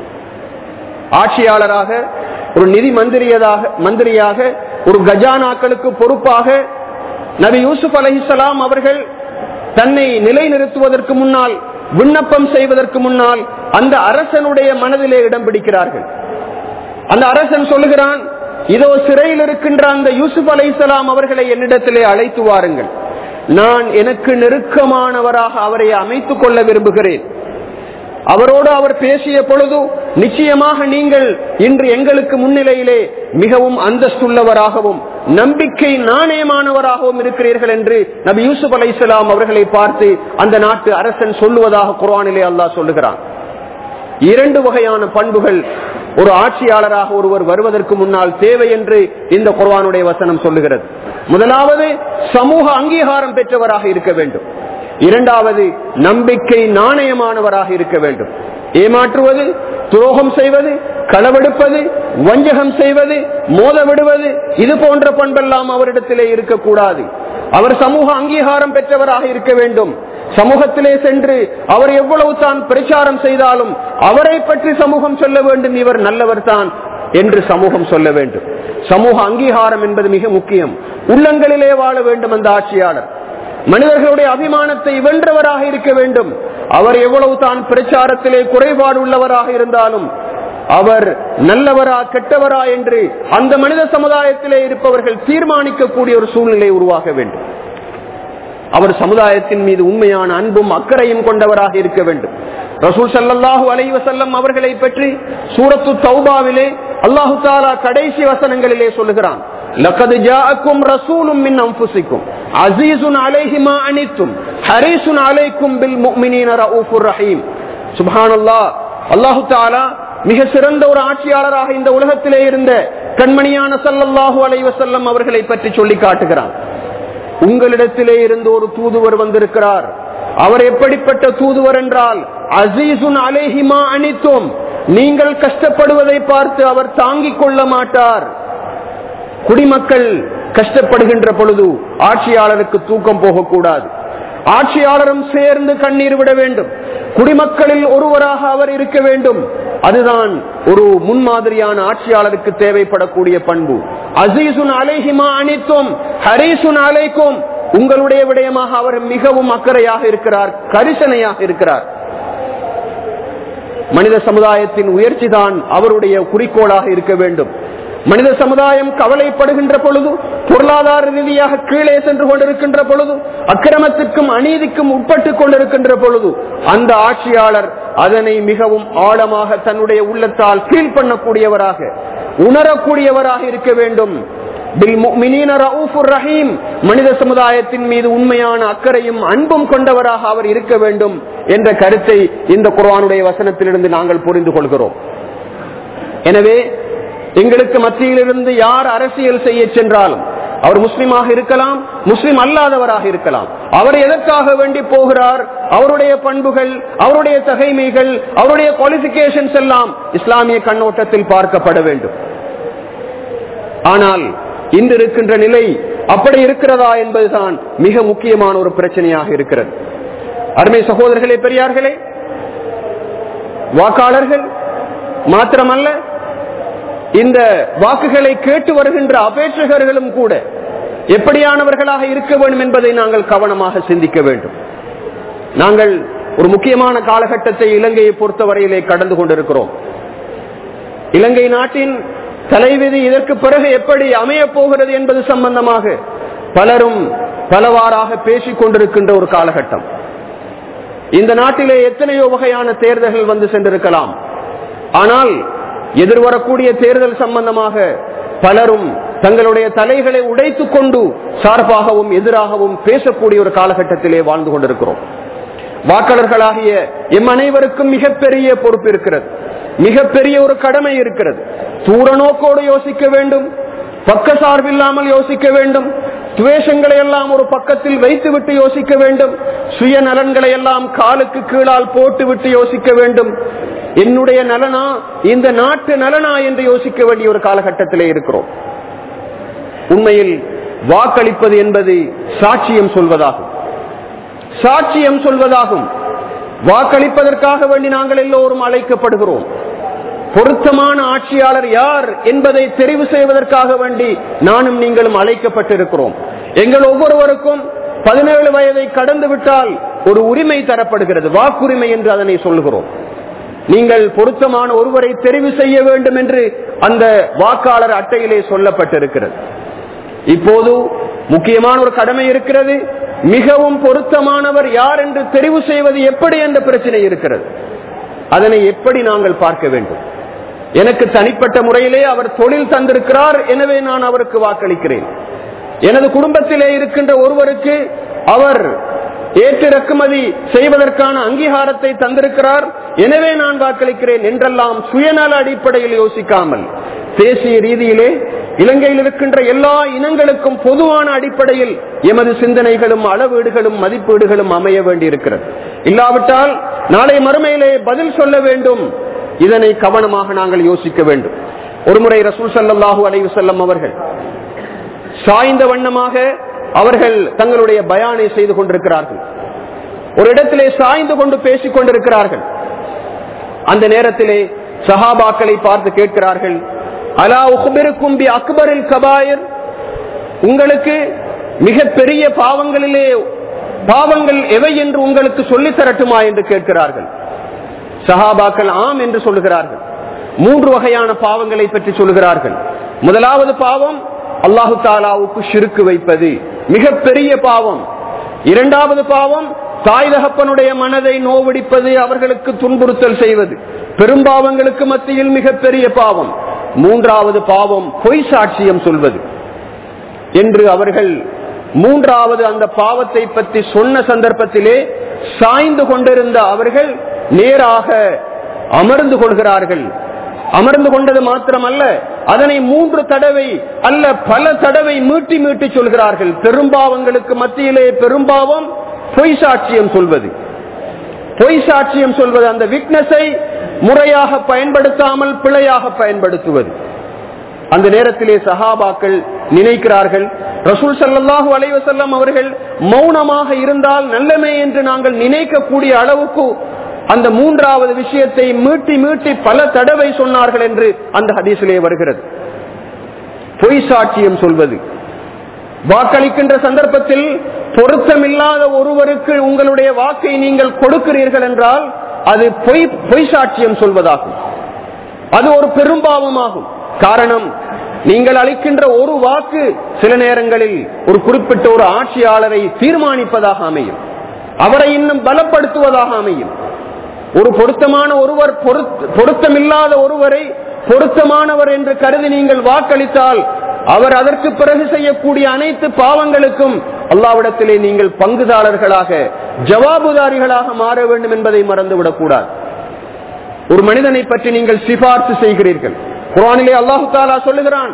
ஆட்சியாளராக ஒரு நிதி மந்திரியதாக மந்திரியாக ஒரு கஜானாக்களுக்கு பொறுப்பாக நபி யூசுப் அலஹிசலாம் அவர்கள் தன்னை நிலைநிறுத்துவதற்கு முன்னால் விண்ணப்பம் செய்வதற்கு முன்னால் அந்த அரசனுடைய மனதிலே இடம் பிடிக்கிறார்கள் அந்த அரசன் சொல்லுகிறான் இதோ சிறையில் இருக்கின்ற அந்த யூசுப் அலைசலாம் அவர்களை என்னிடத்திலே அழைத்து வாருங்கள் நான் எனக்கு நெருக்கமானவராக அவரை அமைத்துக் கொள்ள விரும்புகிறேன் அவரோடு அவர் பேசிய பொழுது நிச்சயமாக நீங்கள் இன்று எங்களுக்கு முன்னிலையிலே மிகவும் அந்தஸ்துள்ளவராகவும் நம்பிக்கை நாணயமானவராகவும் இருக்கிறீர்கள் என்று நபி யூசுப் அலை அவர்களை பார்த்து அந்த நாட்டு அரசன் சொல்லுவதாக குர்ஆனிலே அல்லாஹ் சொல்லுகிறான் இரண்டு வகையான பண்புகள் ஒரு ஆட்சியாளராக ஒருவர் வருவதற்கு முன்னால் தேவை என்று இந்த குர்வானுடைய வசனம் சொல்லுகிறது முதலாவது சமூக அங்கீகாரம் பெற்றவராக இருக்க வேண்டும் இரண்டாவது நம்பிக்கை நாணயமானவராக இருக்க வேண்டும் ஏமாற்றுவது துரோகம் செய்வது களவெடுப்பது வஞ்சகம் செய்வது மோத விடுவது இது போன்ற பண்பெல்லாம் அவரிடத்திலே இருக்கக்கூடாது அவர் சமூக அங்கீகாரம் பெற்றவராக இருக்க வேண்டும் சமூகத்திலே சென்று அவர் எவ்வளவு தான் பிரச்சாரம் செய்தாலும் அவரை பற்றி சமூகம் சொல்ல வேண்டும் இவர் நல்லவர் தான் என்று சமூகம் சொல்ல வேண்டும் சமூக அங்கீகாரம் என்பது மிக முக்கியம் உள்ளங்களிலே வாழ வேண்டும் அந்த ஆட்சியாளர் மனிதர்களுடைய அபிமானத்தை வென்றவராக இருக்க வேண்டும் அவர் எவ்வளவு தான் பிரச்சாரத்திலே குறைபாடு உள்ளவராக இருந்தாலும் அவர் நல்லவரா கெட்டவரா என்று அந்த மனித சமுதாயத்திலே இருப்பவர்கள் தீர்மானிக்கக்கூடிய ஒரு சூழ்நிலை உருவாக வேண்டும் அவர் சமுதாயத்தின் மீது உண்மையான அன்பும் அக்கறையும் கொண்டவராக இருக்க வேண்டும் ரசூல் சல்லாஹூ அலைவசல்லம் அவர்களை பற்றி சூரத்து தௌபாவிலே அல்லாஹு தாலா கடைசி வசனங்களிலே சொல்லுகிறான் لقد جاءكم رسول من انفسكم عزيز عليه ما عنتم حريص عليكم بالمؤمنين رؤوف رحيم سبحان الله அல்லாஹு தாலா மிக சிறந்த ஒரு ஆட்சியாளராக இந்த உலகத்திலே இருந்த கண்மணியான சல்லல்லாஹு அலைவசல்லம் அவர்களை பற்றி சொல்லி காட்டுகிறான் உங்களிடத்திலே இருந்து ஒரு தூதுவர் வந்திருக்கிறார் அவர் எப்படிப்பட்ட தூதுவர் என்றால் அசீசுன் அலேஹிமா அனித்தோம் நீங்கள் கஷ்டப்படுவதை பார்த்து அவர் தாங்கிக் கொள்ள மாட்டார் குடிமக்கள் கஷ்டப்படுகின்ற பொழுது ஆட்சியாளருக்கு தூக்கம் போகக்கூடாது ஆட்சியாளரும் சேர்ந்து கண்ணீர் விட வேண்டும் குடிமக்களில் ஒருவராக அவர் இருக்க வேண்டும் அதுதான் ஒரு முன்மாதிரியான ஆட்சியாளருக்கு தேவைப்படக்கூடிய பண்பு அசீசுன் அலைஹிமா அனித்தும் ஹரீசுன் அலைக்கும் உங்களுடைய விடயமாக அவர் மிகவும் அக்கறையாக இருக்கிறார் கரிசனையாக இருக்கிறார் மனித சமுதாயத்தின் உயர்ச்சி தான் அவருடைய குறிக்கோளாக இருக்க வேண்டும் மனித சமுதாயம் கவலைப்படுகின்ற பொழுது பொருளாதார ரீதியாக கீழே சென்று கொண்டிருக்கின்ற பொழுது அக்கிரமத்திற்கும் அநீதிக்கும் உட்பட்டு கொண்டிருக்கின்ற பொழுது அந்த ஆட்சியாளர் அதனை மிகவும் ஆழமாக தன்னுடைய உள்ளத்தால் ஃபீல் பண்ணக்கூடியவராக உணரக்கூடியவராக இருக்க வேண்டும் ரஹீம் மனித சமுதாயத்தின் மீது உண்மையான அக்கறையும் அன்பும் கொண்டவராக அவர் இருக்க வேண்டும் என்ற கருத்தை இந்த குர்வானுடைய வசனத்திலிருந்து நாங்கள் புரிந்து கொள்கிறோம் எனவே எங்களுக்கு மத்தியிலிருந்து யார் அரசியல் செய்ய சென்றாலும் அவர் முஸ்லிமாக இருக்கலாம் முஸ்லிம் அல்லாதவராக இருக்கலாம் அவர் எதற்காக வேண்டி போகிறார் அவருடைய பண்புகள் அவருடைய தகைமைகள் அவருடைய குவாலிபிகேஷன்ஸ் எல்லாம் இஸ்லாமிய கண்ணோட்டத்தில் பார்க்கப்பட வேண்டும் ஆனால் இன்று இருக்கின்ற நிலை அப்படி இருக்கிறதா என்பதுதான் மிக முக்கியமான ஒரு பிரச்சனையாக இருக்கிறது அருமை சகோதரர்களே பெரியார்களே வாக்காளர்கள் மாத்திரமல்ல இந்த வாக்குகளை கேட்டு வருகின்ற அபேட்சகர்களும் கூட எப்படியானவர்களாக இருக்க வேண்டும் என்பதை நாங்கள் கவனமாக சிந்திக்க வேண்டும் நாங்கள் ஒரு முக்கியமான காலகட்டத்தை இலங்கையை பொறுத்தவரையிலே கடந்து கொண்டிருக்கிறோம் இலங்கை நாட்டின் தலைவிதி இதற்கு பிறகு எப்படி அமைய போகிறது என்பது சம்பந்தமாக பலரும் பலவாறாக பேசிக் கொண்டிருக்கின்ற ஒரு காலகட்டம் இந்த நாட்டிலே எத்தனையோ வகையான தேர்தல்கள் வந்து சென்றிருக்கலாம் ஆனால் எதிர்வரக்கூடிய தேர்தல் சம்பந்தமாக பலரும் தங்களுடைய தலைகளை உடைத்துக் கொண்டு சார்பாகவும் எதிராகவும் பேசக்கூடிய ஒரு காலகட்டத்திலே வாழ்ந்து கொண்டிருக்கிறோம் வாக்காளர்களாகிய எம் அனைவருக்கும் மிகப்பெரிய பொறுப்பு இருக்கிறது மிகப்பெரிய ஒரு கடமை இருக்கிறது தூர நோக்கோடு யோசிக்க வேண்டும் பக்க சார்பில்லாமல் யோசிக்க வேண்டும் துவேஷங்களை எல்லாம் ஒரு பக்கத்தில் வைத்துவிட்டு யோசிக்க வேண்டும் சுய நலன்களை எல்லாம் காலுக்கு கீழால் போட்டுவிட்டு யோசிக்க வேண்டும் என்னுடைய நலனா இந்த நாட்டு நலனா என்று யோசிக்க வேண்டிய ஒரு காலகட்டத்திலே இருக்கிறோம் உண்மையில் வாக்களிப்பது என்பது சாட்சியம் சொல்வதாகும் சாட்சியம் சொல்வதாகும் வாக்களிப்பதற்காக வேண்டி நாங்கள் எல்லோரும் அழைக்கப்படுகிறோம் பொருத்தமான ஆட்சியாளர் யார் என்பதை தெரிவு செய்வதற்காக வேண்டி நானும் நீங்களும் அழைக்கப்பட்டிருக்கிறோம் எங்கள் ஒவ்வொருவருக்கும் பதினேழு வயதை கடந்து விட்டால் ஒரு உரிமை தரப்படுகிறது வாக்குரிமை என்று அதனை சொல்கிறோம் நீங்கள் பொருத்தமான ஒருவரை தெரிவு செய்ய வேண்டும் என்று அந்த வாக்காளர் அட்டையிலே சொல்லப்பட்டிருக்கிறது இப்போது முக்கியமான ஒரு கடமை இருக்கிறது மிகவும் பொருத்தமானவர் யார் என்று தெரிவு செய்வது எப்படி என்ற பிரச்சனை இருக்கிறது அதனை எப்படி நாங்கள் பார்க்க வேண்டும் எனக்கு தனிப்பட்ட முறையிலே அவர் தொழில் தந்திருக்கிறார் எனவே நான் அவருக்கு வாக்களிக்கிறேன் எனது குடும்பத்திலே இருக்கின்ற ஒருவருக்கு அவர் ஏற்றிறக்குமதி செய்வதற்கான அங்கீகாரத்தை தந்திருக்கிறார் எனவே நான் வாக்களிக்கிறேன் என்றெல்லாம் சுயநல அடிப்படையில் யோசிக்காமல் தேசிய ரீதியிலே இலங்கையில் இருக்கின்ற எல்லா இனங்களுக்கும் பொதுவான அடிப்படையில் எமது சிந்தனைகளும் அளவீடுகளும் மதிப்பீடுகளும் அமைய வேண்டியிருக்கிறது இல்லாவிட்டால் நாளை மறுமையிலே பதில் சொல்ல வேண்டும் இதனை கவனமாக நாங்கள் யோசிக்க வேண்டும் ஒருமுறை ரசூல் சல்லாஹூ அலைவு செல்லம் அவர்கள் சாய்ந்த வண்ணமாக அவர்கள் தங்களுடைய பயானை செய்து கொண்டிருக்கிறார்கள் ஒரு இடத்திலே சாய்ந்து கொண்டு பேசிக் கொண்டிருக்கிறார்கள் அந்த நேரத்திலே சஹாபாக்களை பார்த்து கேட்கிறார்கள் அலா உஹ்பிருக்கும் பி அக்பரில் கபாயர் உங்களுக்கு மிக பெரிய பாவங்களிலே பாவங்கள் எவை என்று உங்களுக்கு சொல்லித் தரட்டுமா என்று கேட்கிறார்கள் சஹாபாக்கள் ஆம் என்று சொல்லுகிறார்கள் மூன்று வகையான பாவங்களை பற்றி சொல்லுகிறார்கள் முதலாவது பாவம் அல்லாஹு தாலாவுக்கு சிறுக்கு வைப்பது மிக பெரிய பாவம் இரண்டாவது பாவம் தாய் தகப்பனுடைய மனதை நோவடிப்பது அவர்களுக்கு துன்புறுத்தல் செய்வது பெரும்பாவங்களுக்கு மத்தியில் மிகப்பெரிய பாவம் மூன்றாவது பாவம் பொய் சாட்சியம் சொல்வது என்று அவர்கள் மூன்றாவது அந்த பாவத்தை பற்றி சொன்ன சந்தர்ப்பத்திலே சாய்ந்து கொண்டிருந்த அவர்கள் நேராக அமர்ந்து கொள்கிறார்கள் அமர்ந்து கொண்டது மாத்திரமல்ல அதனை மூன்று தடவை அல்ல பல தடவை மீட்டி மீட்டி சொல்கிறார்கள் பெரும்பாவங்களுக்கு மத்தியிலே பெரும்பாவம் பொய் சாட்சியம் சொல்வது பொய் சாட்சியம் சொல்வது அந்த விக்னஸை முறையாக பயன்படுத்தாமல் பிழையாக பயன்படுத்துவது அந்த நேரத்திலே சஹாபாக்கள் நினைக்கிறார்கள் ரசூல் சல்லாஹூ அலைவசல்லம் அவர்கள் மௌனமாக இருந்தால் நல்லமே என்று நாங்கள் நினைக்கக்கூடிய அளவுக்கு அந்த மூன்றாவது விஷயத்தை மீட்டி மீட்டி பல தடவை சொன்னார்கள் என்று அந்த ஹதீசிலே வருகிறது பொய் சாட்சியம் சொல்வது வாக்களிக்கின்ற சந்தர்ப்பத்தில் பொருத்தமில்லாத ஒருவருக்கு உங்களுடைய வாக்கை நீங்கள் கொடுக்கிறீர்கள் என்றால் அது பொய் பொய் சாட்சியம் சொல்வதாகும் அது ஒரு பெரும்பாவமாகும் காரணம் நீங்கள் அளிக்கின்ற ஒரு வாக்கு சில நேரங்களில் ஒரு குறிப்பிட்ட ஒரு ஆட்சியாளரை தீர்மானிப்பதாக அமையும் அவரை இன்னும் பலப்படுத்துவதாக அமையும் ஒரு பொருத்தமான ஒருவர் பொருத்தமில்லாத ஒருவரை பொருத்தமானவர் என்று கருதி நீங்கள் வாக்களித்தால் அவர் அதற்கு பிறகு செய்யக்கூடிய அனைத்து பாவங்களுக்கும் அல்லாவிடத்திலே நீங்கள் பங்குதாரர்களாக ஜவாபுதாரிகளாக மாற வேண்டும் என்பதை மறந்துவிடக் கூடாது ஒரு மனிதனை பற்றி நீங்கள் சிபார்த்து செய்கிறீர்கள் குரானிலே அல்லாஹு தாலா சொல்லுகிறான்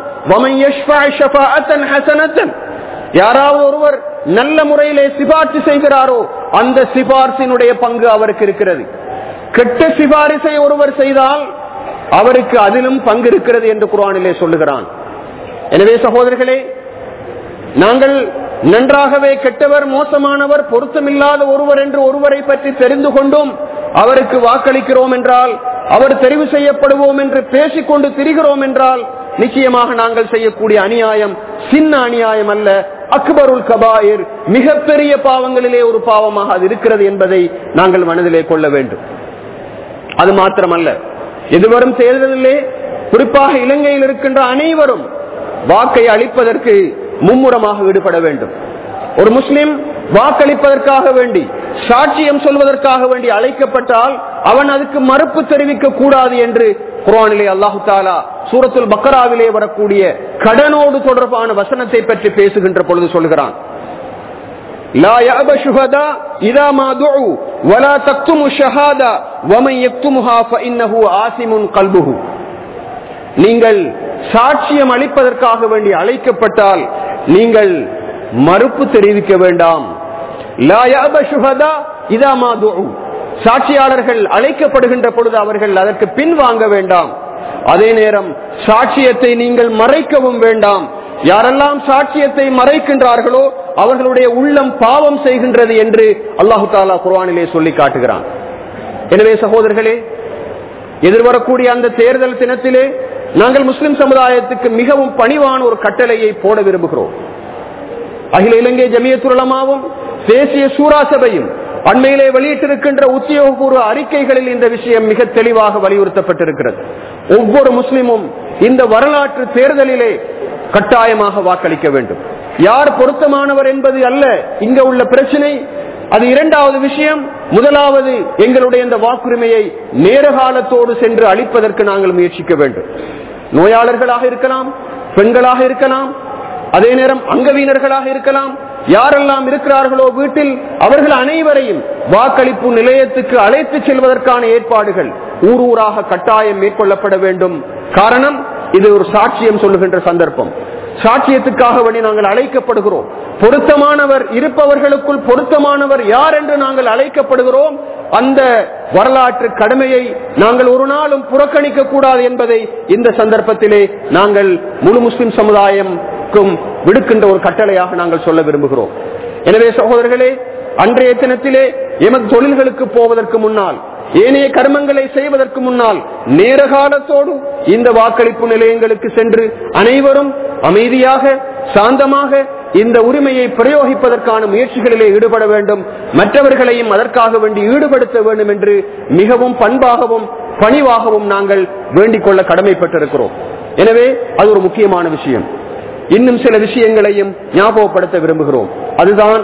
யாராவது ஒருவர் நல்ல முறையிலே சிபார்த்து செய்கிறாரோ அந்த சிபார்சினுடைய பங்கு அவருக்கு இருக்கிறது கெட்ட சிபாரிசை ஒருவர் செய்தால் அவருக்கு அதிலும் பங்கு இருக்கிறது என்று குரானிலே சொல்லுகிறான் எனவே சகோதரர்களே நாங்கள் நன்றாகவே கெட்டவர் மோசமானவர் பொருத்தமில்லாத ஒருவர் என்று ஒருவரை பற்றி தெரிந்து கொண்டும் அவருக்கு வாக்களிக்கிறோம் என்றால் அவர் தெரிவு செய்யப்படுவோம் என்று பேசிக்கொண்டு திரிகிறோம் என்றால் நிச்சயமாக நாங்கள் செய்யக்கூடிய அநியாயம் சின்ன அநியாயம் அல்ல அக்பருல் கபாயிர் மிகப்பெரிய பாவங்களிலே ஒரு பாவமாக அது இருக்கிறது என்பதை நாங்கள் மனதிலே கொள்ள வேண்டும் அது மாத்திரமல்ல எதுவரும் தேர்தலிலே குறிப்பாக இலங்கையில் இருக்கின்ற அனைவரும் வாக்கை அளிப்பதற்கு மும்முரமாக ஈடுபட வேண்டும் ஒரு முஸ்லிம் வாக்களிப்பதற்காக வேண்டி சாட்சியம் சொல்வதற்காக வேண்டி அழைக்கப்பட்டால் அவன் அதுக்கு மறுப்பு தெரிவிக்க கூடாது என்று குரானிலே அல்லாஹு தாலா சூரத்துல் பக்கராவிலே வரக்கூடிய கடனோடு தொடர்பான வசனத்தை பற்றி பேசுகின்ற பொழுது சொல்கிறான் لا يأبى الشهداء إذا ما دعوا ولا تكتموا الشهادة ومن يكتمها فإنه آثم قلبه நீங்கள் சாட்சியம் அளிப்பதற்காக வேண்டி அழைக்கப்பட்டால் நீங்கள் மறுப்பு தெரிவிக்க வேண்டாம் லா யாப ஷுஹதா இதா மா துஉ. சாட்சியாளர்கள் அழைக்கப்படுகின்ற பொழுது அவர்கள் அதற்கு பின் வாங்க வேண்டாம் அதே நேரம் சாட்சியத்தை நீங்கள் மறைக்கவும் வேண்டாம் யாரெல்லாம் சாட்சியத்தை மறைக்கின்றார்களோ அவர்களுடைய உள்ளம் பாவம் செய்கின்றது என்று அல்லாஹு தாலா குர்ஆனிலே சொல்லி காட்டுகிறான் எனவே சகோதரர்களே எதிர்வரக்கூடிய அந்த தேர்தல் தினத்திலே நாங்கள் முஸ்லிம் சமுதாயத்துக்கு மிகவும் பணிவான ஒரு கட்டளையை போட விரும்புகிறோம் அகில இலங்கை ஜமியத்துலமாவும் தேசிய சூரா சபையும் அண்மையிலே வெளியிட்டிருக்கின்ற உத்தியோகபூர்வ அறிக்கைகளில் இந்த விஷயம் மிக தெளிவாக வலியுறுத்தப்பட்டிருக்கிறது ஒவ்வொரு முஸ்லிமும் இந்த வரலாற்று தேர்தலிலே கட்டாயமாக வாக்களிக்க வேண்டும் யார் பொருத்தமானவர் என்பது அல்ல இங்க உள்ள பிரச்சனை அது இரண்டாவது விஷயம் முதலாவது எங்களுடைய இந்த வாக்குரிமையை நேரகாலத்தோடு சென்று அளிப்பதற்கு நாங்கள் முயற்சிக்க வேண்டும் நோயாளர்களாக இருக்கலாம் பெண்களாக இருக்கலாம் அதே நேரம் அங்கவீனர்களாக இருக்கலாம் யாரெல்லாம் இருக்கிறார்களோ வீட்டில் அவர்கள் அனைவரையும் வாக்களிப்பு நிலையத்துக்கு அழைத்து செல்வதற்கான ஏற்பாடுகள் ஊர் ஊராக கட்டாயம் மேற்கொள்ளப்பட வேண்டும் காரணம் இது ஒரு சாட்சியம் சொல்லுகின்ற சந்தர்ப்பம் சாட்சியத்துக்காக வேண்டி நாங்கள் அழைக்கப்படுகிறோம் பொருத்தமானவர் இருப்பவர்களுக்குள் பொருத்தமானவர் யார் என்று நாங்கள் அழைக்கப்படுகிறோம் அந்த வரலாற்று கடமையை நாங்கள் ஒரு நாளும் புறக்கணிக்க கூடாது என்பதை இந்த சந்தர்ப்பத்திலே நாங்கள் முழு முஸ்லிம் சமுதாயம்க்கும் விடுக்கின்ற ஒரு கட்டளையாக நாங்கள் சொல்ல விரும்புகிறோம் எனவே சகோதரர்களே அன்றைய தினத்திலே எமது தொழில்களுக்கு போவதற்கு முன்னால் ஏனைய கர்மங்களை செய்வதற்கு முன்னால் நேர காலத்தோடு இந்த வாக்களிப்பு நிலையங்களுக்கு சென்று அனைவரும் அமைதியாக சாந்தமாக இந்த உரிமையை பிரயோகிப்பதற்கான முயற்சிகளிலே ஈடுபட வேண்டும் மற்றவர்களையும் அதற்காக வேண்டி ஈடுபடுத்த வேண்டும் என்று மிகவும் பண்பாகவும் பணிவாகவும் நாங்கள் வேண்டிக் கொள்ள கடமைப்பட்டிருக்கிறோம் எனவே அது ஒரு முக்கியமான விஷயம் இன்னும் சில விஷயங்களையும் ஞாபகப்படுத்த விரும்புகிறோம் அதுதான்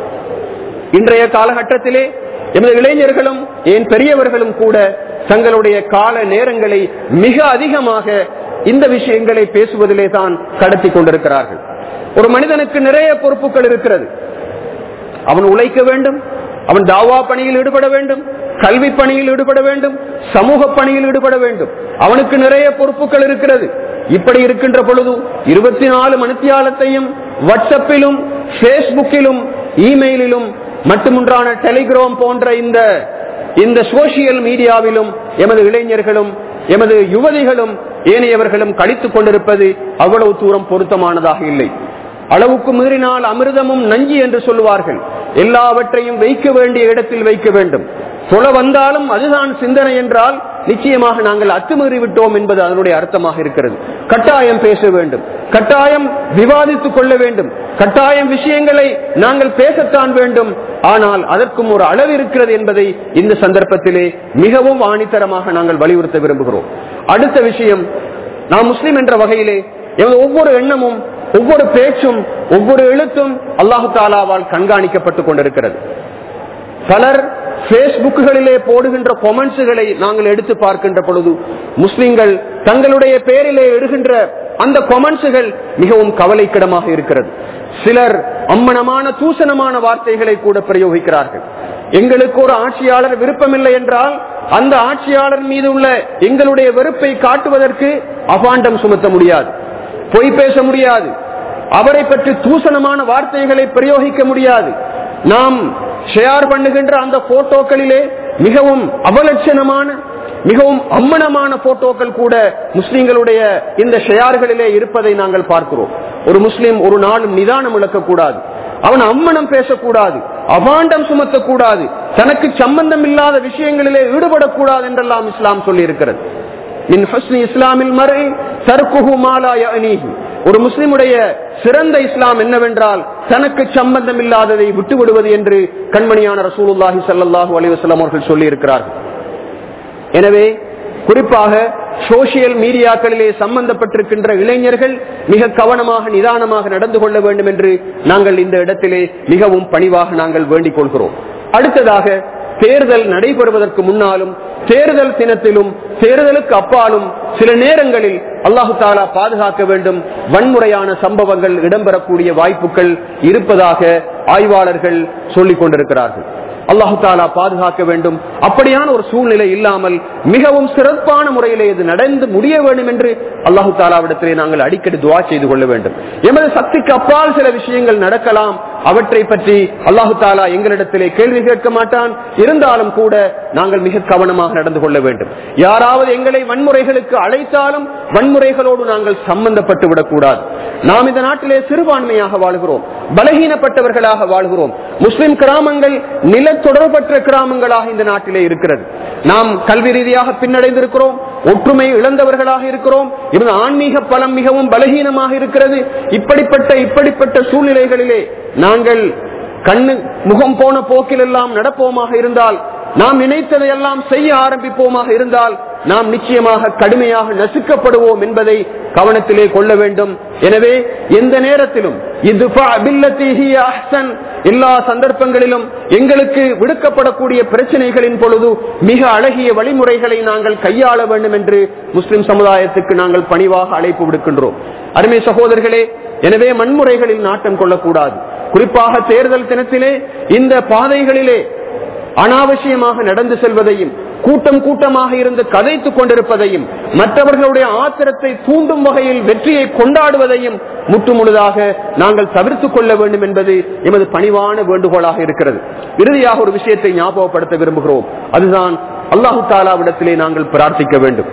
இன்றைய காலகட்டத்திலே எமது இளைஞர்களும் ஏன் பெரியவர்களும் கூட தங்களுடைய கால நேரங்களை மிக அதிகமாக இந்த விஷயங்களை பேசுவதிலே தான் கடத்தி கொண்டிருக்கிறார்கள் ஒரு மனிதனுக்கு நிறைய பொறுப்புகள் இருக்கிறது அவன் உழைக்க வேண்டும் அவன் தாவா பணியில் ஈடுபட வேண்டும் கல்வி பணியில் ஈடுபட வேண்டும் சமூக பணியில் ஈடுபட வேண்டும் அவனுக்கு நிறைய பொறுப்புகள் இருக்கிறது இப்படி இருக்கின்ற பொழுது இருபத்தி நாலு மணித்தியாலத்தையும் வாட்ஸ்அப்பிலும் பேஸ்புக்கிலும் இமெயிலிலும் மட்டுமுன்றான டெலிகிராம் போன்ற இந்த இந்த சோசியல் மீடியாவிலும் எமது இளைஞர்களும் எமது யுவதிகளும் ஏனையவர்களும் கழித்துக் கொண்டிருப்பது அவ்வளவு தூரம் பொருத்தமானதாக இல்லை அளவுக்கு மீறினால் அமிர்தமும் நஞ்சி என்று சொல்லுவார்கள் எல்லாவற்றையும் வைக்க வேண்டிய இடத்தில் வைக்க வேண்டும் சொல்ல வந்தாலும் அதுதான் சிந்தனை என்றால் நிச்சயமாக நாங்கள் அத்துமீறி விட்டோம் என்பது அதனுடைய அர்த்தமாக இருக்கிறது கட்டாயம் பேச வேண்டும் கட்டாயம் விவாதித்துக் கொள்ள வேண்டும் கட்டாயம் விஷயங்களை நாங்கள் பேசத்தான் வேண்டும் ஆனால் அதற்கும் ஒரு அளவு இருக்கிறது என்பதை இந்த சந்தர்ப்பத்திலே மிகவும் ஆணித்தரமாக நாங்கள் வலியுறுத்த விரும்புகிறோம் அடுத்த விஷயம் நாம் முஸ்லிம் என்ற வகையிலே எமது ஒவ்வொரு எண்ணமும் ஒவ்வொரு பேச்சும் ஒவ்வொரு எழுத்தும் அல்லாஹு தாலாவால் கண்காணிக்கப்பட்டுக் கொண்டிருக்கிறது பலர் பேஸ்புக்குகளிலே போடுகின்ற கொமெண்ட்ஸுகளை நாங்கள் எடுத்து பார்க்கின்ற பொழுது முஸ்லிம்கள் தங்களுடைய பேரிலே எடுகின்ற அந்த கொமெண்ட்ஸுகள் மிகவும் கவலைக்கிடமாக இருக்கிறது சிலர் அம்மனமான தூசணமான வார்த்தைகளை கூட பிரயோகிக்கிறார்கள் எங்களுக்கு ஒரு ஆட்சியாளர் விருப்பமில்லை என்றால் அந்த ஆட்சியாளர் மீது உள்ள எங்களுடைய வெறுப்பை காட்டுவதற்கு அபாண்டம் சுமத்த முடியாது பொய் பேச முடியாது அவரை பற்றி தூசணமான வார்த்தைகளை பிரயோகிக்க முடியாது நாம் ஷேர் பண்ணுகின்ற அந்த போட்டோக்களிலே மிகவும் அவலட்சணமான மிகவும் அம்மனமான போட்டோக்கள் கூட முஸ்லிம்களுடைய இந்த ஷேர்களிலே இருப்பதை நாங்கள் பார்க்கிறோம் ஒரு முஸ்லிம் ஒரு நாளும் நிதானம் இழக்கக்கூடாது அவன் அம்மனம் பேசக்கூடாது அபாண்டம் சுமத்தக்கூடாது தனக்கு சம்பந்தம் இல்லாத விஷயங்களிலே ஈடுபடக்கூடாது என்றெல்லாம் இஸ்லாம் சொல்லி இருக்கிறது இஸ்லாமில் மறை தர்க்குஹு மாலா யஅனீஹி ஒரு முஸ்லிமுடைய சிறந்த இஸ்லாம் என்னவென்றால் தனக்கு சம்பந்தம் இல்லாததை விட்டு விடுவது என்று கண்மணியான ரசூலுல்லாஹி சல்லாஹூ அலிவசல்லாம் அவர்கள் சொல்லி இருக்கிறார்கள் எனவே குறிப்பாக சோசியல் மீடியாக்களிலே சம்பந்தப்பட்டிருக்கின்ற இளைஞர்கள் மிக கவனமாக நிதானமாக நடந்து கொள்ள வேண்டும் என்று நாங்கள் இந்த இடத்திலே மிகவும் பணிவாக நாங்கள் வேண்டிக் கொள்கிறோம் அடுத்ததாக தேர்தல் நடைபெறுவதற்கு முன்னாலும் தேர்தல் தினத்திலும் தேர்தலுக்கு அப்பாலும் சில நேரங்களில் அல்லாஹு தாலா பாதுகாக்க வேண்டும் வன்முறையான சம்பவங்கள் இடம்பெறக்கூடிய வாய்ப்புகள் இருப்பதாக ஆய்வாளர்கள் சொல்லிக் கொண்டிருக்கிறார்கள் அல்லாஹு தாலா பாதுகாக்க வேண்டும் அப்படியான ஒரு சூழ்நிலை இல்லாமல் மிகவும் சிறப்பான முறையிலே இது நடந்து முடிய வேண்டும் என்று அல்லாஹு தாலாவிடத்திலே நாங்கள் அடிக்கடி துவா செய்து கொள்ள வேண்டும் எமது சக்திக்கு அப்பால் சில விஷயங்கள் நடக்கலாம் அவற்றை பற்றி அல்லாஹு தாலா எங்களிடத்திலே கேள்வி கேட்க மாட்டான் இருந்தாலும் கூட நாங்கள் மிக கவனமாக நடந்து கொள்ள வேண்டும் யாராவது எங்களை வன்முறைகளுக்கு அழைத்தாலும் வன்முறைகளோடு நாங்கள் சம்பந்தப்பட்டு விடக்கூடாது நாம் இந்த நாட்டிலே சிறுபான்மையாக வாழ்கிறோம் பலகீனப்பட்டவர்களாக வாழ்கிறோம் முஸ்லிம் கிராமங்கள் நில தொடர்பற்ற கிராமங்களாக இந்த நாட்டிலே இருக்கிறது நாம் கல்வி ரீதியாக பின்னடைந்திருக்கிறோம் ஒற்றுமை இழந்தவர்களாக இருக்கிறோம் இவங்க ஆன்மீக பலம் மிகவும் பலகீனமாக இருக்கிறது இப்படிப்பட்ட இப்படிப்பட்ட சூழ்நிலைகளிலே நாங்கள் கண்ணு முகம் போன போக்கில் எல்லாம் நடப்போமாக இருந்தால் நாம் நினைத்ததையெல்லாம் செய்ய ஆரம்பிப்போமாக இருந்தால் நாம் நிச்சயமாக கடுமையாக நசுக்கப்படுவோம் என்பதை கவனத்திலே கொள்ள வேண்டும் எனவே எந்த நேரத்திலும் எல்லா சந்தர்ப்பங்களிலும் எங்களுக்கு விடுக்கப்படக்கூடிய பிரச்சனைகளின் பொழுது மிக அழகிய வழிமுறைகளை நாங்கள் கையாள வேண்டும் என்று முஸ்லிம் சமுதாயத்துக்கு நாங்கள் பணிவாக அழைப்பு விடுக்கின்றோம் அருமை சகோதரர்களே எனவே வன்முறைகளில் நாட்டம் கொள்ளக்கூடாது குறிப்பாக தேர்தல் தினத்திலே இந்த பாதைகளிலே அனாவசியமாக நடந்து செல்வதையும் கூட்டம் கூட்டமாக இருந்து கதைத்துக் கொண்டிருப்பதையும் மற்றவர்களுடைய ஆத்திரத்தை தூண்டும் வகையில் வெற்றியை கொண்டாடுவதையும் முற்றுமுழுதாக நாங்கள் தவிர்த்துக் கொள்ள வேண்டும் என்பது எமது பணிவான வேண்டுகோளாக இருக்கிறது இறுதியாக ஒரு விஷயத்தை ஞாபகப்படுத்த விரும்புகிறோம் அதுதான் அல்லாஹு தாலாவிடத்திலே நாங்கள் பிரார்த்திக்க வேண்டும்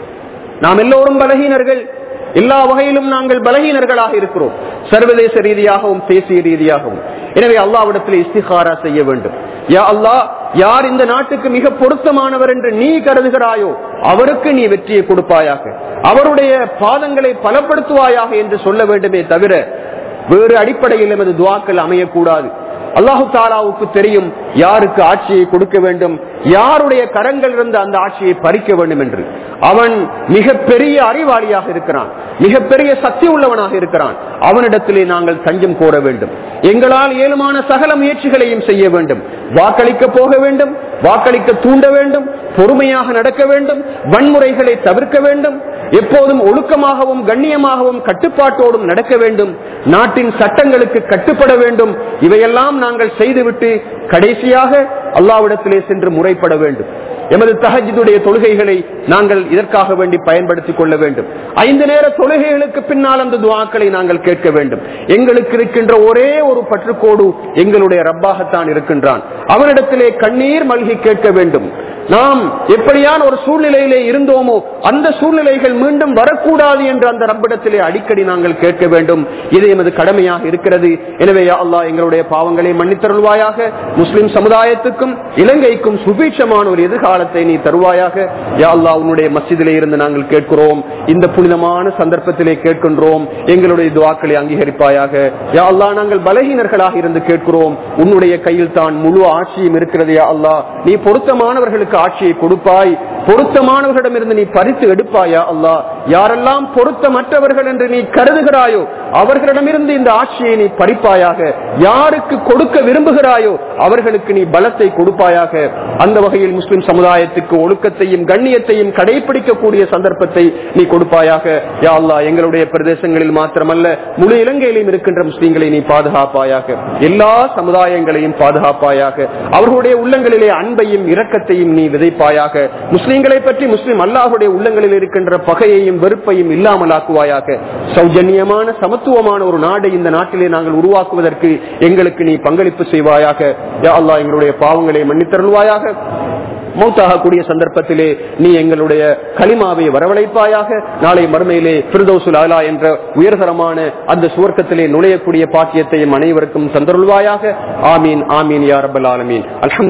நாம் எல்லோரும் பலகீனர்கள் எல்லா வகையிலும் நாங்கள் பலகீனர்களாக இருக்கிறோம் சர்வதேச ரீதியாகவும் தேசிய ரீதியாகவும் எனவே அல்லாவிடத்தில் இஸ்திகாரா செய்ய வேண்டும் யா அல்லா யார் இந்த நாட்டுக்கு மிக பொருத்தமானவர் என்று நீ கருதுகிறாயோ அவருக்கு நீ வெற்றியை கொடுப்பாயாக அவருடைய பாதங்களை பலப்படுத்துவாயாக என்று சொல்ல வேண்டுமே தவிர வேறு அடிப்படையில் எமது துவாக்கள் அமையக்கூடாது அல்லாஹு தாலாவுக்கு தெரியும் யாருக்கு ஆட்சியை கொடுக்க வேண்டும் யாருடைய கரங்கள் இருந்து அந்த ஆட்சியை பறிக்க வேண்டும் என்று அவன் மிக பெரிய அறிவாளியாக இருக்கிறான் மிகப்பெரிய சக்தி உள்ளவனாக இருக்கிறான் அவனிடத்திலே நாங்கள் தஞ்சம் கோர வேண்டும் எங்களால் ஏழுமான சகல முயற்சிகளையும் செய்ய வேண்டும் வாக்களிக்க போக வேண்டும் வாக்களிக்க தூண்ட வேண்டும் பொறுமையாக நடக்க வேண்டும் வன்முறைகளை தவிர்க்க வேண்டும் எப்போதும் ஒழுக்கமாகவும் கண்ணியமாகவும் கட்டுப்பாட்டோடும் நடக்க வேண்டும் நாட்டின் சட்டங்களுக்கு கட்டுப்பட வேண்டும் இவையெல்லாம் நாங்கள் செய்துவிட்டு கடைசியாக அல்லாவிடத்திலே சென்று முறைப்பட வேண்டும் எமது தகஜிதுடைய தொழுகைகளை நாங்கள் இதற்காக வேண்டி பயன்படுத்திக் கொள்ள வேண்டும் ஐந்து நேர தொழுகைகளுக்கு பின்னால் அந்த துவாக்களை நாங்கள் கேட்க வேண்டும் எங்களுக்கு இருக்கின்ற ஒரே ஒரு பற்றுக்கோடு எங்களுடைய ரப்பாகத்தான் இருக்கின்றான் அவனிடத்திலே கண்ணீர் மல்கி கேட்க வேண்டும் நாம் எப்படியான ஒரு சூழ்நிலையிலே இருந்தோமோ அந்த சூழ்நிலைகள் மீண்டும் வரக்கூடாது என்று அந்த ரப்பிடத்திலே அடிக்கடி நாங்கள் கேட்க வேண்டும் இது எமது கடமையாக இருக்கிறது எனவே அல்லாஹ் எங்களுடைய பாவங்களை மன்னித்தருள்வாயாக முஸ்லிம் சமுதாயத்துக்கும் இலங்கைக்கும் சுபீட்சமான ஒரு எதிர்காலத்தை நீ தருவாயாக யா அல்லா உன்னுடைய மசிதிலே இருந்து நாங்கள் கேட்கிறோம் இந்த புனிதமான சந்தர்ப்பத்திலே கேட்கின்றோம் எங்களுடைய துவாக்களை அங்கீகரிப்பாயாக யா அல்லா நாங்கள் பலகீனர்களாக இருந்து கேட்கிறோம் உன்னுடைய கையில் தான் முழு ஆட்சியும் இருக்கிறது யா அல்லா நீ பொருத்தமானவர்களுக்கு ஆட்சியை கொடுப்பாய் பொருத்தமானவர்களிடமிருந்து நீ பறித்து எடுப்பாயா அல்லா யாரெல்லாம் பொருத்தமற்றவர்கள் என்று நீ கருதுகிறாயோ அவர்களிடமிருந்து இந்த ஆட்சியை நீ பறிப்பாயாக யாருக்கு கொடுக்க விரும்புகிறாயோ அவர்களுக்கு நீ பலத்தை கொடுப்பாயாக அந்த வகையில் முஸ்லிம் சமுதாயத்துக்கு ஒழுக்கத்தையும் கண்ணியத்தையும் கடைபிடிக்கக்கூடிய சந்தர்ப்பத்தை நீ கொடுப்பாயாக யா அல்லா எங்களுடைய பிரதேசங்களில் மாத்திரமல்ல முழு இலங்கையிலும் இருக்கின்ற முஸ்லிம்களை நீ பாதுகாப்பாயாக எல்லா சமுதாயங்களையும் பாதுகாப்பாயாக அவர்களுடைய உள்ளங்களிலே அன்பையும் இரக்கத்தையும் நீ விதைப்பாயாக முஸ்லிம்களை பற்றி முஸ்லிம் அல்லாஹுடைய உள்ளங்களில் இருக்கின்ற பகையையும் வெறுப்பையும் இல்லாமலாக்குவாயாக சௌஜன்யமான சமத்துவமான ஒரு நாடை இந்த நாட்டிலே நாங்கள் உருவாக்குவதற்கு எங்களுக்கு நீ பங்களிப்பு செய்வாயாக யா அல்லா எங்களுடைய பாவங்களை மன்னித்தருள்வாயாக மௌத்தாகக்கூடிய சந்தர்ப்பத்திலே நீ எங்களுடைய களிமாவை வரவழைப்பாயாக நாளை மறுமையிலே பிரதோசுல் அலா என்ற உயர்தரமான அந்த சுவர்க்கத்திலே நுழையக்கூடிய பாக்கியத்தையும் அனைவருக்கும் தந்தருள்வாயாக ஆமீன் ஆமீன் யாரபல் ஆலமீன் அல்ஹம்